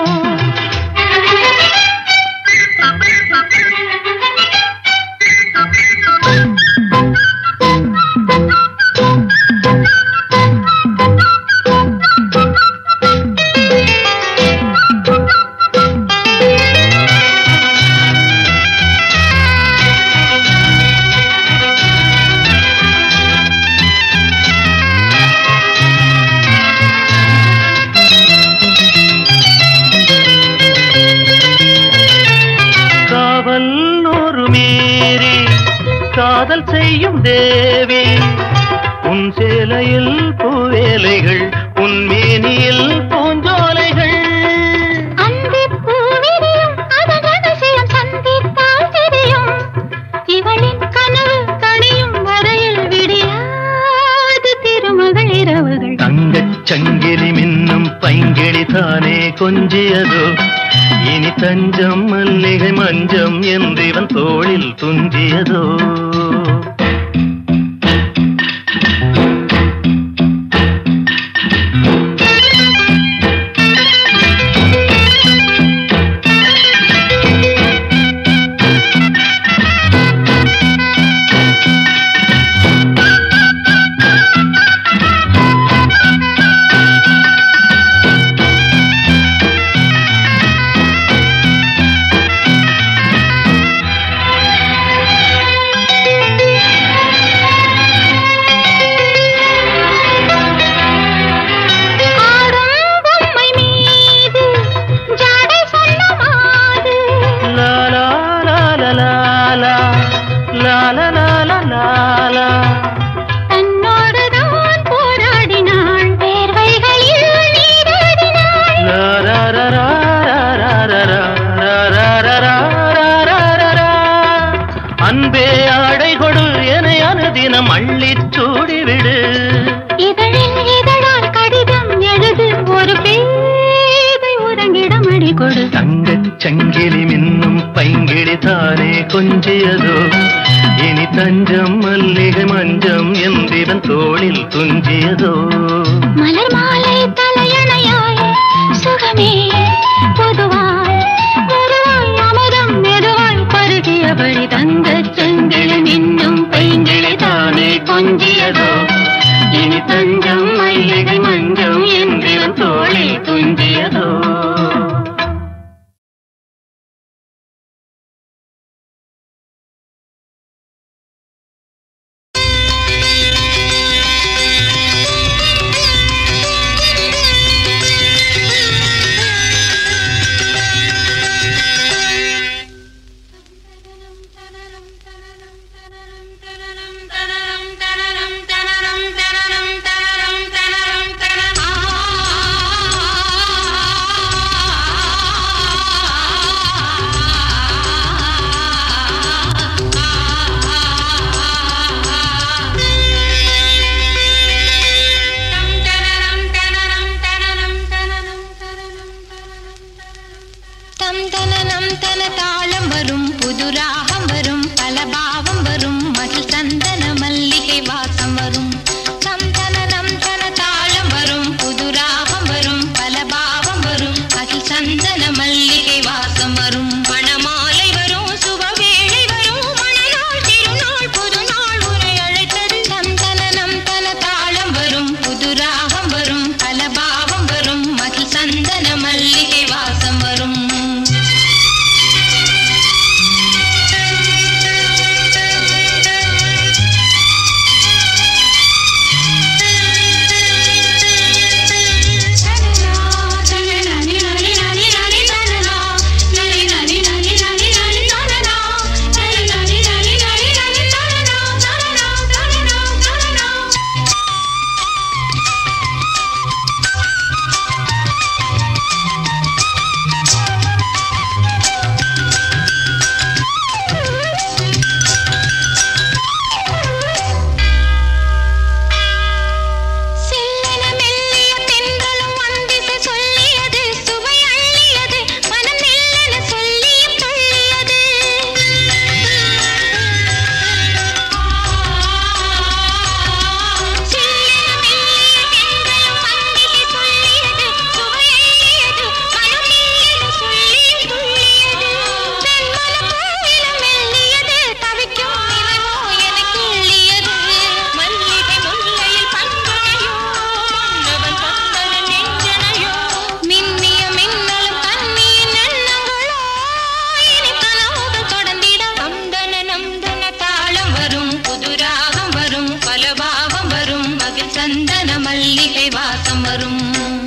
காவல் நூறு மீறி காதல் செய்யும் தேவி உன் சேலையில் பூவேலைகள் உன் மேனியில் பூஞ்சோலைகள் அந்திப் பூவிரியும் அதன் ரகசியம் சந்தித்தால் தெரியும். இவளின் கனவு கனியும் வரையில் விடியாது திருமகள் இரவுகள் தங்கச் சங்கிலி மின்னும் பைங்கிளி தானே கொஞ்சியதோ இனி தஞ்சம் மல்லிகை மஞ்சம் என்றிவன் தோளில் துஞ்சியதோ ஆடும் பொம்மை மீது ஜாடை சொல்ல மாது. லா லா லா லா லா லா. லா லா லா லா லா லா. தன்னோடுதான் போராடினாள் வேர்வைகளில் நீராடினாள் லா ரா ரா ரா ரா ரா ரா ரா ரா ரா ரா ரா ரா ரா ரா. அன்பே ஆடை கொடு என அனுதினம் அள்ளிச் சூடிவிடு இதழில் இதழால் கடிதம் எழுது ஒரு பேதை உறங்கிடம் அடி கொடு தங்கச் சங்கிலி மின்னும் பைங்கிளி தானே கொஞ்சியதோ இனி தஞ்சம் மல்லிகை மஞ்சம் என்றிவன் தோளில் துஞ்சியதோ மலர் மாலை தலையணையாய் சுகமே பொதுவாய் ஒருவாய் அமுதம் மெதுவாய் பருகியபடி தங்கச் செங்கில் மின்னும் பைங்கிளை தானே கொஞ்சியதோ இனி தஞ்சம் மல்லிகை மஞ்சம் என்றிவன் தோளில் துஞ்சியதோ வரும்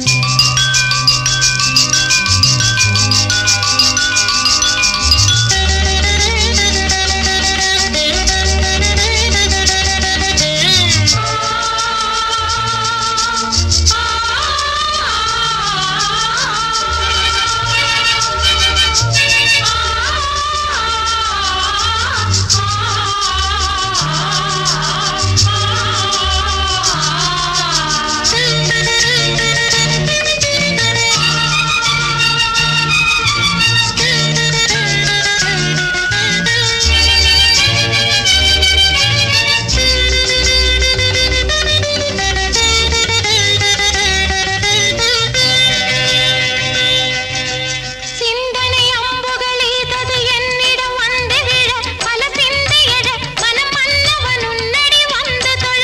சிந்தனை அம்புகள் ஈதது என்னிடம் வந்து விழ பல சிந்தை எழ மனம் மன்னவன் உன்னடி வந்து தொழ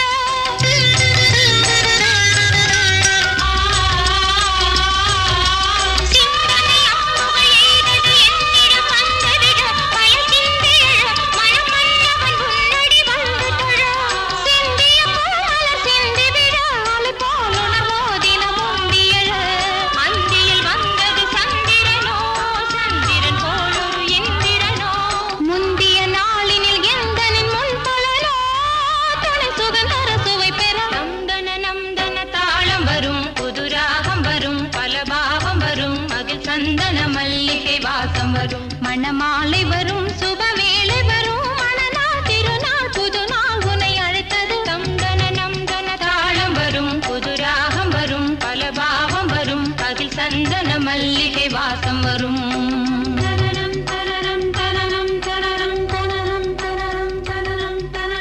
சிந்தனை அம்புகள் ஈதது என்னிடம் வந்து விழ பல சிந்தை எழ மனம் மன்னவன் உன்னடி வந்து தொழ சிந்திய போல சிந்தி விழ அலை போல் உணர்வோதின முந்தியழ அந்தியில் வந்தது சந்திரனோ சந்திரன் போலொரு இந்திரனோ முந்திய நாளினில் எந்தனின் முன் புலனோ துணை சுகந்தர சுவை பெற நந்தன நந்தன தாளம் வரும் புது ராகம் வரும் பல பாவம் வரும் அதில் சந்தன மல்லிகை வாசம் வரும் மணமாலை வரும் சுபவேளை வரும் மணநாள் திருநாள் புது நாள் உன்னை அழைத்தது நந்தன நந்தன தாளம் வரும் புது ராகம் வரும் பல பாவம் வரும் அதில் சந்தன மல்லிகை வாசம் வரும் தனனம் தனனம் தனனம் தனனம் தனனம் தனனம் தனனம் தன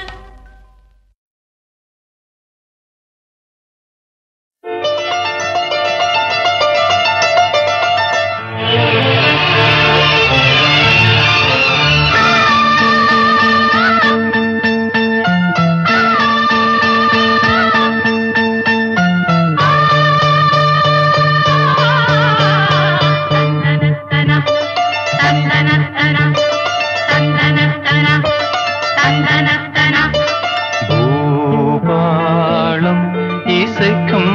பூபாளம் இசைக்கும்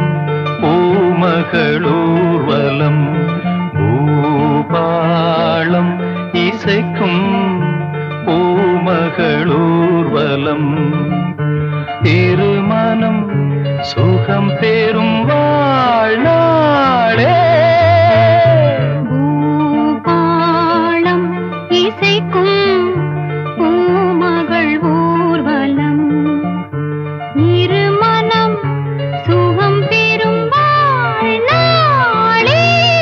பூமகளூர்வலம் பூபாளம் இசைக்கும் பூமகளூர்வலம் திருமணம் சுகம் பெறும் வாழ்நாளே பூபாளம் இசைக்கும் பூமகள் ஊர்வலம் இருமனம் சுகம் பெறும் வாழ்நாளே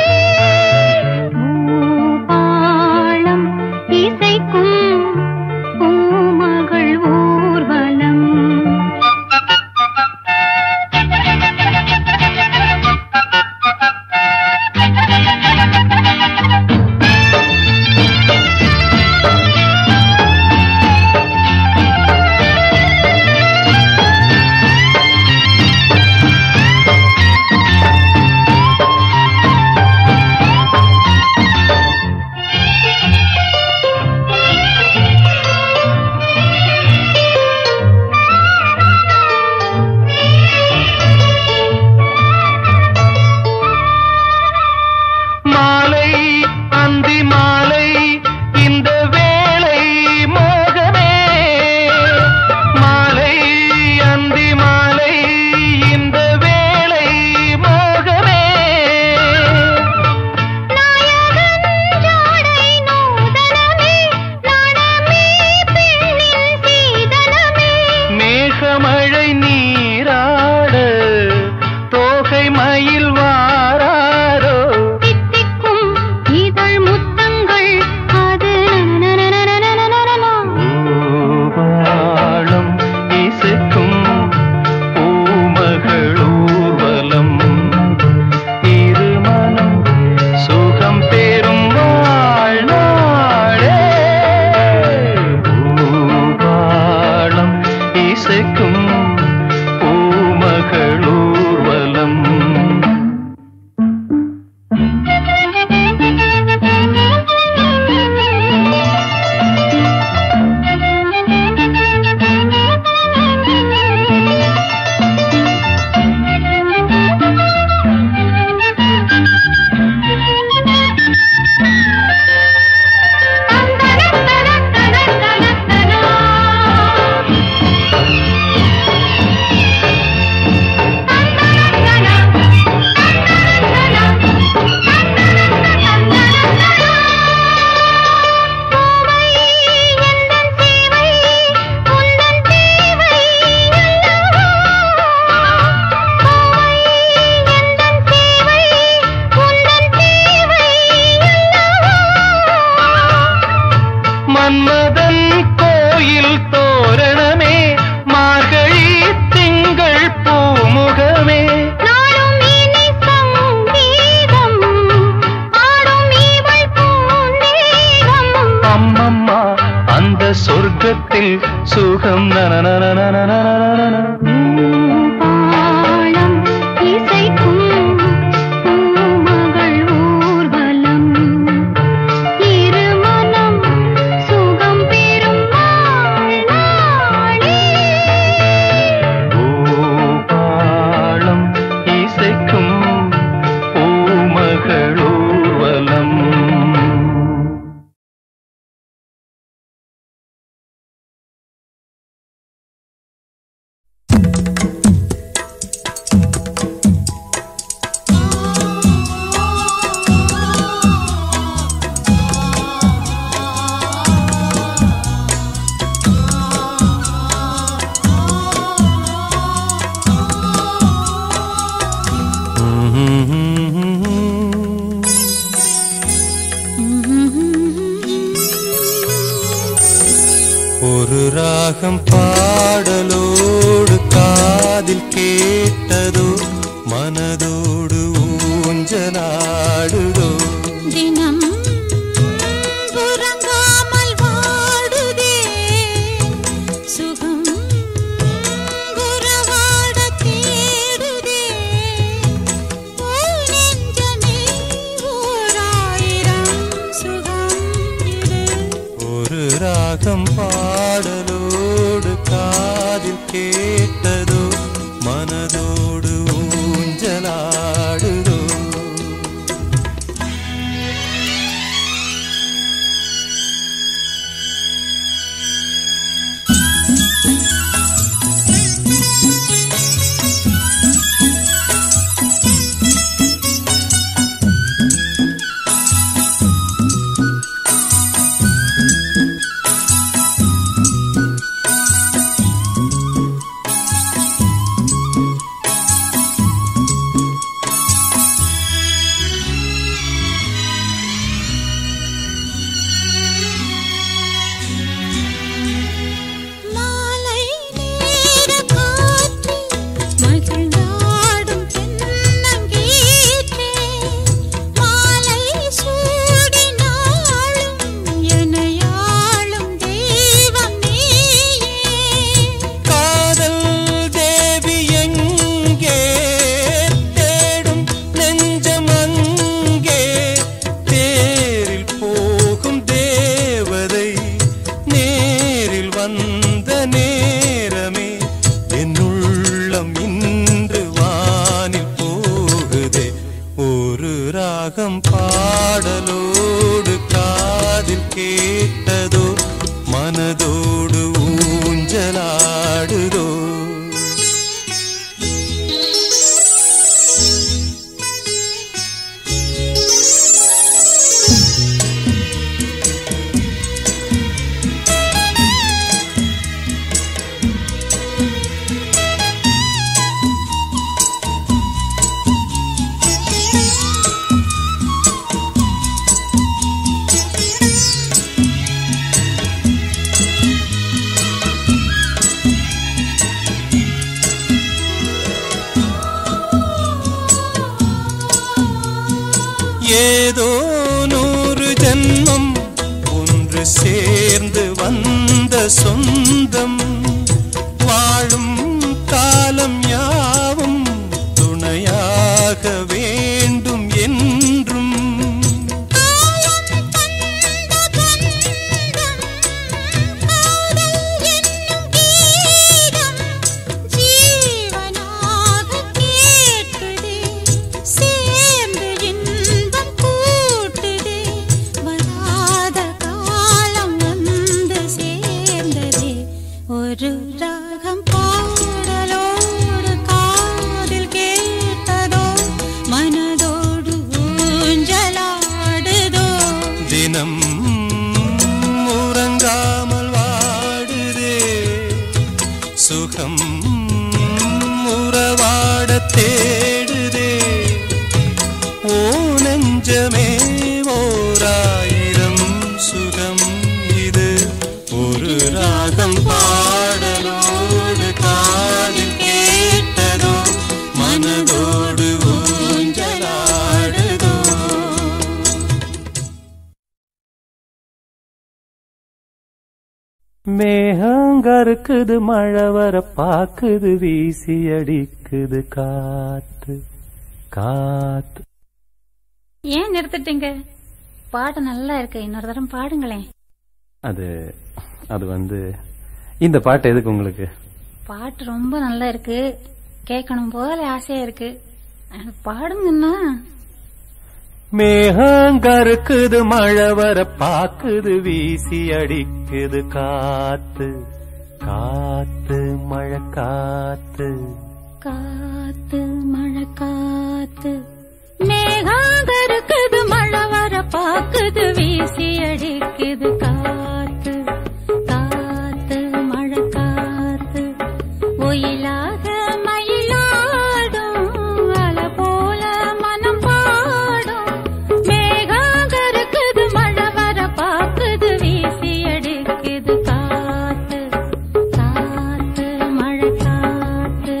பூபாளம் இசைக்கும் பூமகள் ஊர்வலம் மாலை அந்தி மாலை இந்த வேளை மோகமே மாலை அந்தி மாலை இந்த வேளை மோகமே நாயகன் நூதனமே நாணமே பெண்ணின் சீதனமே மேகமழை நீராட தோகை மயில் வாராரோ தித்திக்கும் இதழ் முத்தங்கள் அது நனநனநனநனநனநன. பூபாளம் இசைக்கும் பூமகளூர்வலம் இருமனம் சுகம் பெறும் வாழ்நாளே பூபாளம் இசைக்கும் பூமகளூர்வலம் Thank you. சுகம் நனநனநனநனநன. பாலம் இசைக்கும் பூமகள் ஊர்வலம் இருமனம் சுகம் பெறும் நாள் நாளே பூபாளம் இசைக்கும் பூமகளூர்வலம் ஒரு ராகம் பாடலோடு காதில் கேட்டதோ மனதோடு ஊஞ்சலாடுதோ தினம் உறங்காமல் வாடுதே சுகம் உறவாட தேடுதே ஓ நெஞ்சமே ஓராயிரம் சுகம் இது ஒரு ராகம் பாடலோடு காதில் கேட்டதோ மனதோடு ஊஞ்சலாடுதோ மாலை நேர காற்று மகிழ்ந்தாடும் தென்னங்கீற்றே மாலை சூடினாலும் எனையாளும் தெய்வம் நீயே காதல் தேவி எங்கே தேடும் நெஞ்சம் அங்கே தேரில் போகும் தேவதை நேரில் வந்த நேரமே என் உள்ளம் இன்று வானில் போகுதே ஒரு ராகம் பாடலோடு காதில் கேட்டதோ மனதோடு ஊஞ்சலாடுதோ ஏதோ நூறு ஜென்மம் ஒன்று சேர்ந்து வந்த சொந்தம் வாழும் காலம் யாவும் துணையாக வேண்டும் என்றும் ஒரு ராகம் பாடலோடு காதில் கேட்டதோ மனதோடு ஊஞ்சலாடுதோ தினம் உறங்காமல் வாடுதே சுகம் உறவாட தேடுதே ஓ நெஞ்சமே ஓராயிரம் சுகம் இது ஒரு ராகம் பாடலோடு காதில் கேட்டதோ மனதோடு ஊஞ்சலாடுதோ மேகங்கருக்குது மழை வர பாக்குது வீசி அடிக்குது காத்து காத்து ஏன் நிறுத்திட்டீங்க பாட்டு நல்லா இருக்கு இன்னொரு தரம் பாடுங்களேன் அது அது வந்து இந்த பாட்டு எதுக்கு உங்களுக்கு பாட்டு ரொம்ப நல்லா இருக்கு கேட்கணும் போல ஆசையா இருக்கு அஹ், பாடுங்கன்னா மேகங்கருக்குது மழை வர பாக்குது வீசி அடிக்குது காத்து காத்து மழை காத்து காத்து மழை காத்து மேகாக இருக்குது மழை வர பாக்குது வீசி அடிக்குது காத்து காத்து மழை காத்து ஒயிலாக மயிலாடும் அல போல மனம் பாடும் மேகாக இருக்குது மழை வர பாக்குது வீசி அடிக்குது காத்து காத்து மழை காத்து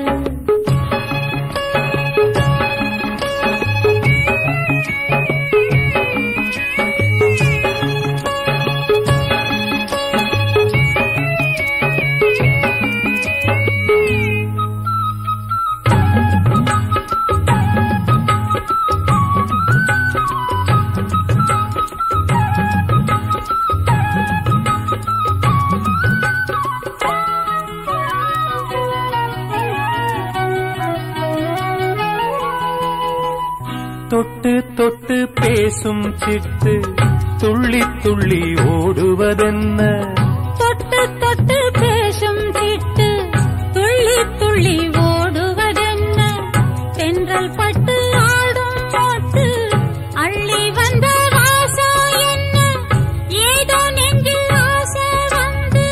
தொட்டு தொட்டு பேசும் சிட்டு துள்ளி துள்ளி ஓடுவதென்ன தொட்டு தொட்டு பேசும் சிட்டு துள்ளி துள்ளி ஓடுவதென்ன தென்றல் பட்டு ஆடும் பாட்டு அள்ளி வந்த வாசம் என்ன ஏதோ நெஞ்சில் ஆசை வந்து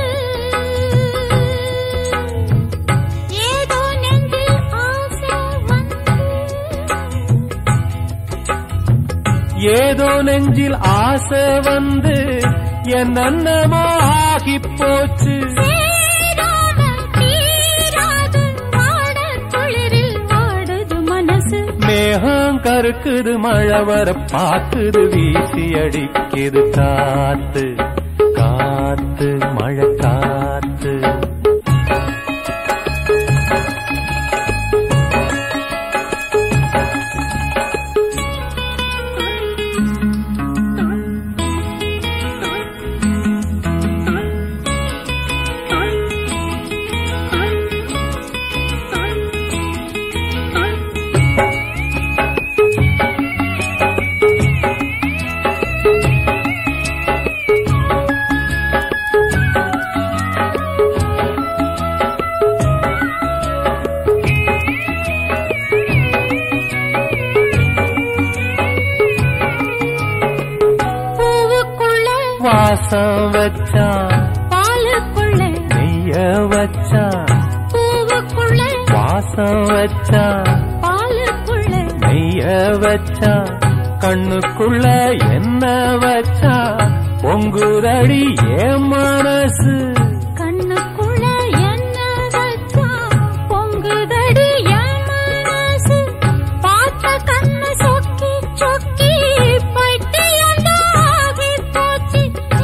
ஏதோ நெஞ்சில் ஆசை வந்து ஏதோ நெஞ்சில் ஆசை வந்து என் அன்னமோ ஆகி போச்சு சேராமல் தீராது வாடக் குளிரில் வாடுது மனசு மேகம் கருக்குது மழை வர பாக்குது வீசி அடிக்குது காத்து காத்து மழை காத்து பூவுக்குள்ள வாசம் வச்சான் பாலுக்குள்ள நெய்ய வச்சான் பூவுக்குள்ள வாசம் வச்சான் பாலுக்குள்ள நெய்ய வச்சான் கண்ணுக்குள்ள என்ன வச்சான் பொங்குதடி என் மனசு கண்ணுக்குள்ள என்ன வச்சா பொங்குதடி என் மனசு பார்த்த கண்ணு சொக்கி சொக்கி பைத்தியந்தாகி போச்சு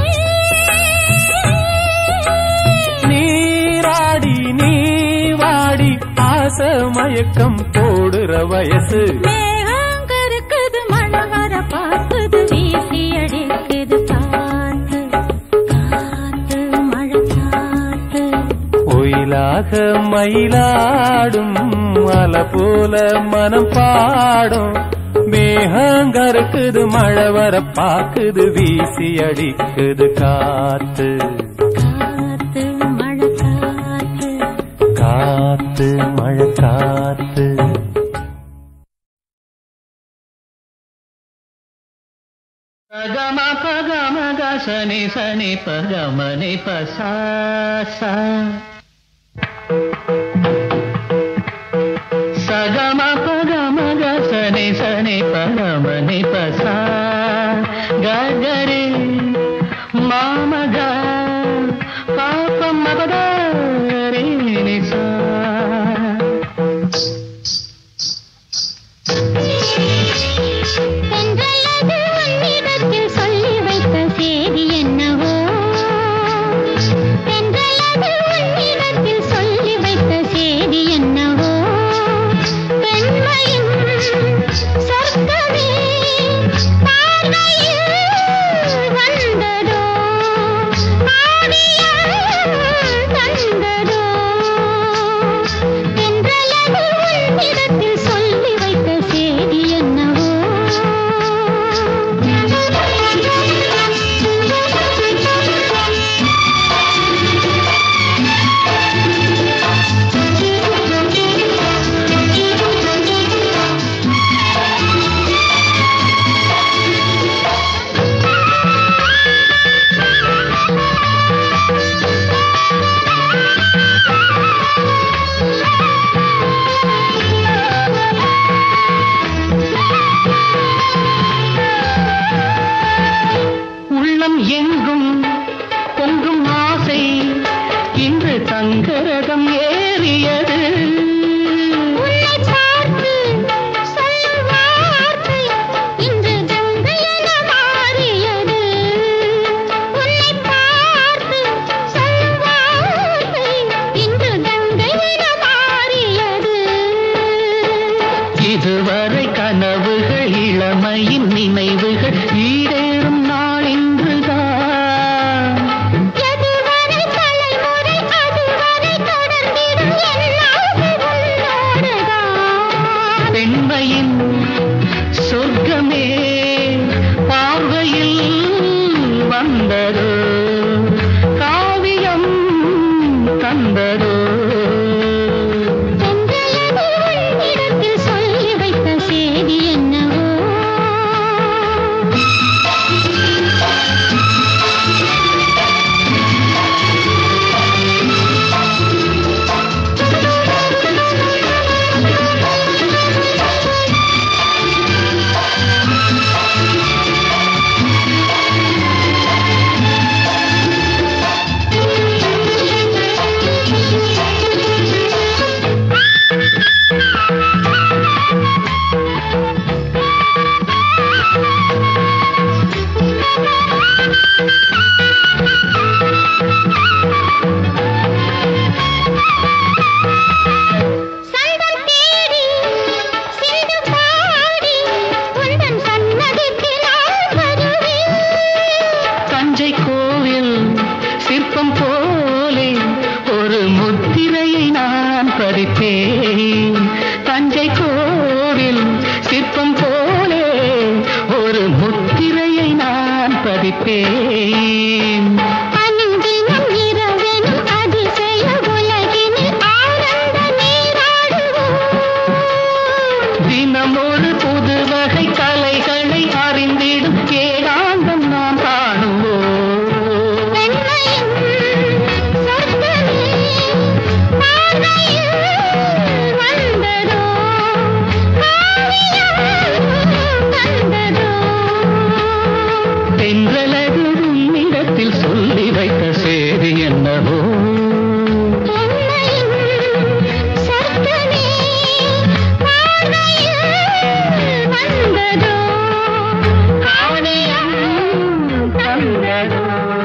நீராடி நீ வாடி ஆசை மயக்கம் போடுற வயசு மேகங்கருக்குது மழை வர பார்க்குது வீசி அடிக்குது காத்து காத்து மழை காத்து ஒயிலாக மயிலாடும் அல போல மனம் பாடும் மேகங்கருக்குது மழை வர பாக்குது வீசி அடிக்குது காத்து காத்து மழை காத்து காத்து மழை காத்து గమ పగమ గ సని సని పగమ ని ప సా సా సగమ పగమ గ సని సని పగమ ని ప సా గ గ రే మామ గ పాప మగ ద రే ని సా தென்றலது உன்னிடத்தில் சொல்லி வைத்த செய்தி என்னவோ மரதம் ஏறியது உன்னை பார்த்து சொல்லும் வார்த்தை இன்று கங்கை என மாறியது உன்னை பார்த்து சொல்லும் வார்த்தை இன்று கங்கை என மாறியது இதுவரை கனவுகள் இளமையின் நினைவுகள் ஈடேறும் நாள் இன்றுதான் எதுவரை தலைமுறை அதுவரை தொடர்ந்திடும் என்னாது உன்னோடுதான் பெண்மையின் சொர்க்கமே பார்வையில் வந்ததோ காவியம் தந்ததோ சென்றலது உன்னிடத்தில் சொல்லி வைத்த செய்தி என்னவோ சந்தம் தேடி சிந்து பாடி உந்தன் சன்னதிக்கு நான் வருவேன் தஞ்சை கோவில் சிற்பம் போலே ஒரு முத்திரையை நான் பதித்தேன் தஞ்சை கோவில் சிற்பம் போலே ஒரு முத்திரையை நான் பதிப்பேன் அனுதினம் இரவெனும் அதிசய உலகினில் ஆனந்த நீராடுவோம் தினம் ஒரு புது வகை கலைகளை அறிந்திடும் ஏகாந்தம் நாம் காணுவோம் பெண்மையின் சொர்க்கமே பார்வையில் வந்ததோ காவியம் தந்ததோ தென்றலது உன்னிடத்தில் சொல்லி வைத்த செய்தி என்னவோ பெண்மையின் சொர்க்கமே பார்வையில் வந்ததோ காவியம் தந்ததோ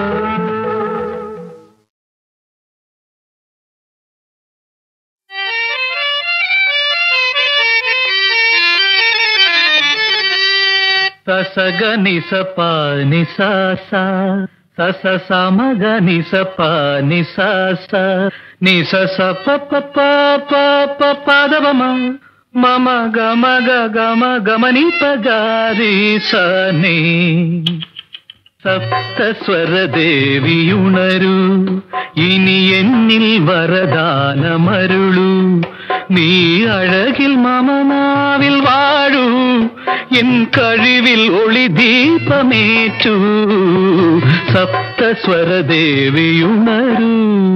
ససగ నిస ప నిస స సస సమగ నిస ప నిస స నిస స ప ప ప ప ప పదవమ మమ గమ గ గమ గమని ప గారి స నీ സപ്തസ്വരദേവിയുണരൂ ഇനി എന്നിൽ വരദാനമരുളൂ നീ അഴകിൽ മമനാവിൽ വാഴൂ എൻ കഴിവിൽ ഒളി ദീപമേറ്റു സപ്തസ്വരദേവിയുണരൂ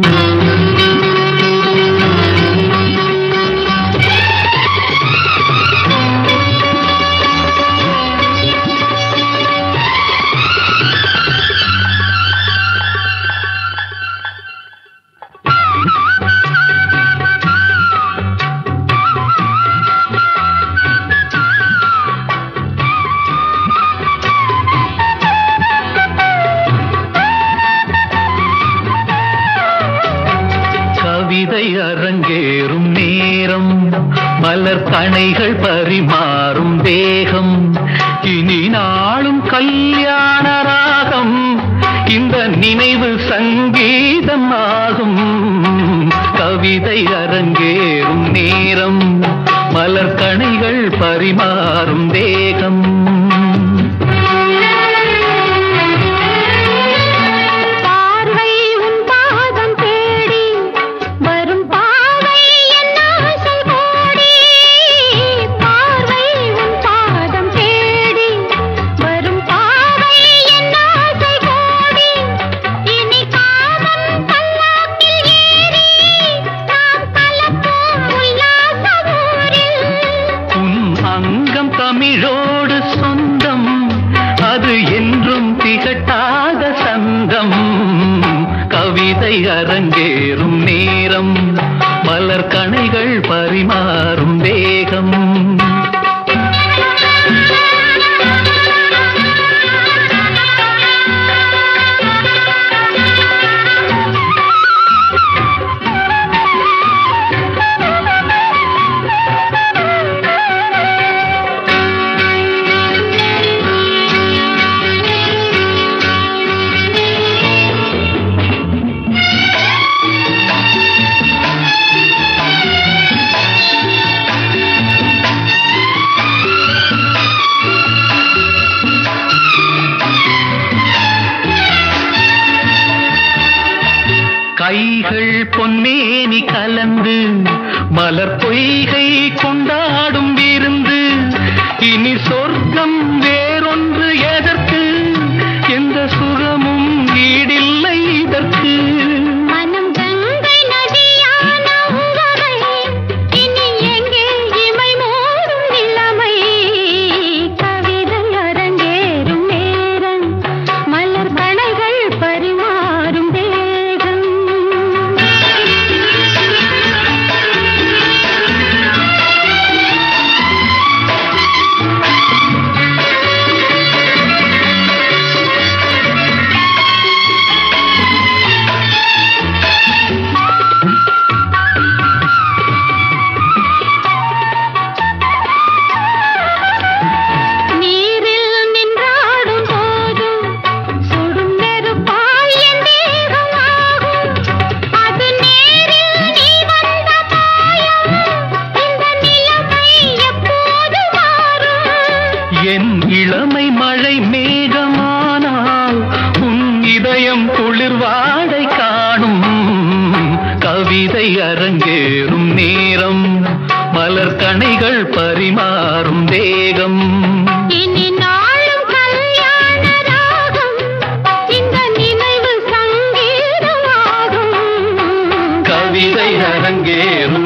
கவிதை அரங்கேறும் நேரம் மலர் கணைகள் பரிமாறும் தேகம் இனி நாளும் கல்யாண ராகம் இந்த நினைவு சங்கீதம் ஆகும் கவிதை அரங்கேறும் நேரம் மலர் கணைகள் பரிமாறும் தேகம் பார்வை உன் பாதம் தேடி வரும் பாவை என் ஆசை கோடி பார்வை உன் பாதம் தேடி வரும் பாவை என் ஆசை கோடி இனி காமம் பல்லாக்கில் ஏறி நாம் கலப்போம் உல்லாச ஊரில் உன் அங்கம் தமிழோடு பரிமாறும் வேகம் கைகள் பொன்மேனி கலந்து மலர் பொய்கை கொண்டாடும் விருந்து இனி சொர்க்கம் வேறொன்று எதற்கு எந்த சுகமும் ஈடில்லை இதற்கு மனம் கங்கை நதியான உவகை இனி எங்கே இமை மூடும் நிலைமை கவிதை அரங்கேறும் நேரம் மலர் கணைகள் பரிமாறும் வேகம் நீரில் நின்றாடும் போதும் சுடும் நெருப்பாய் என் தேகமாகும் அது நேரில் நீ வந்த மாயம் இந்த நிலைமை எப்போது மாறும் என் இளமை மழை மேகமானால் உன் இதயம் குளிர்வாடை காணும் கவிதை அரங்கேறும் நேரம் மலர் கணைகள் பரிமாறும் வேகம் இனி நாளும் கல்யாண ராகம் இந்த நினைவு சங்கீதமாகும் கவிதை அரங்கேறும்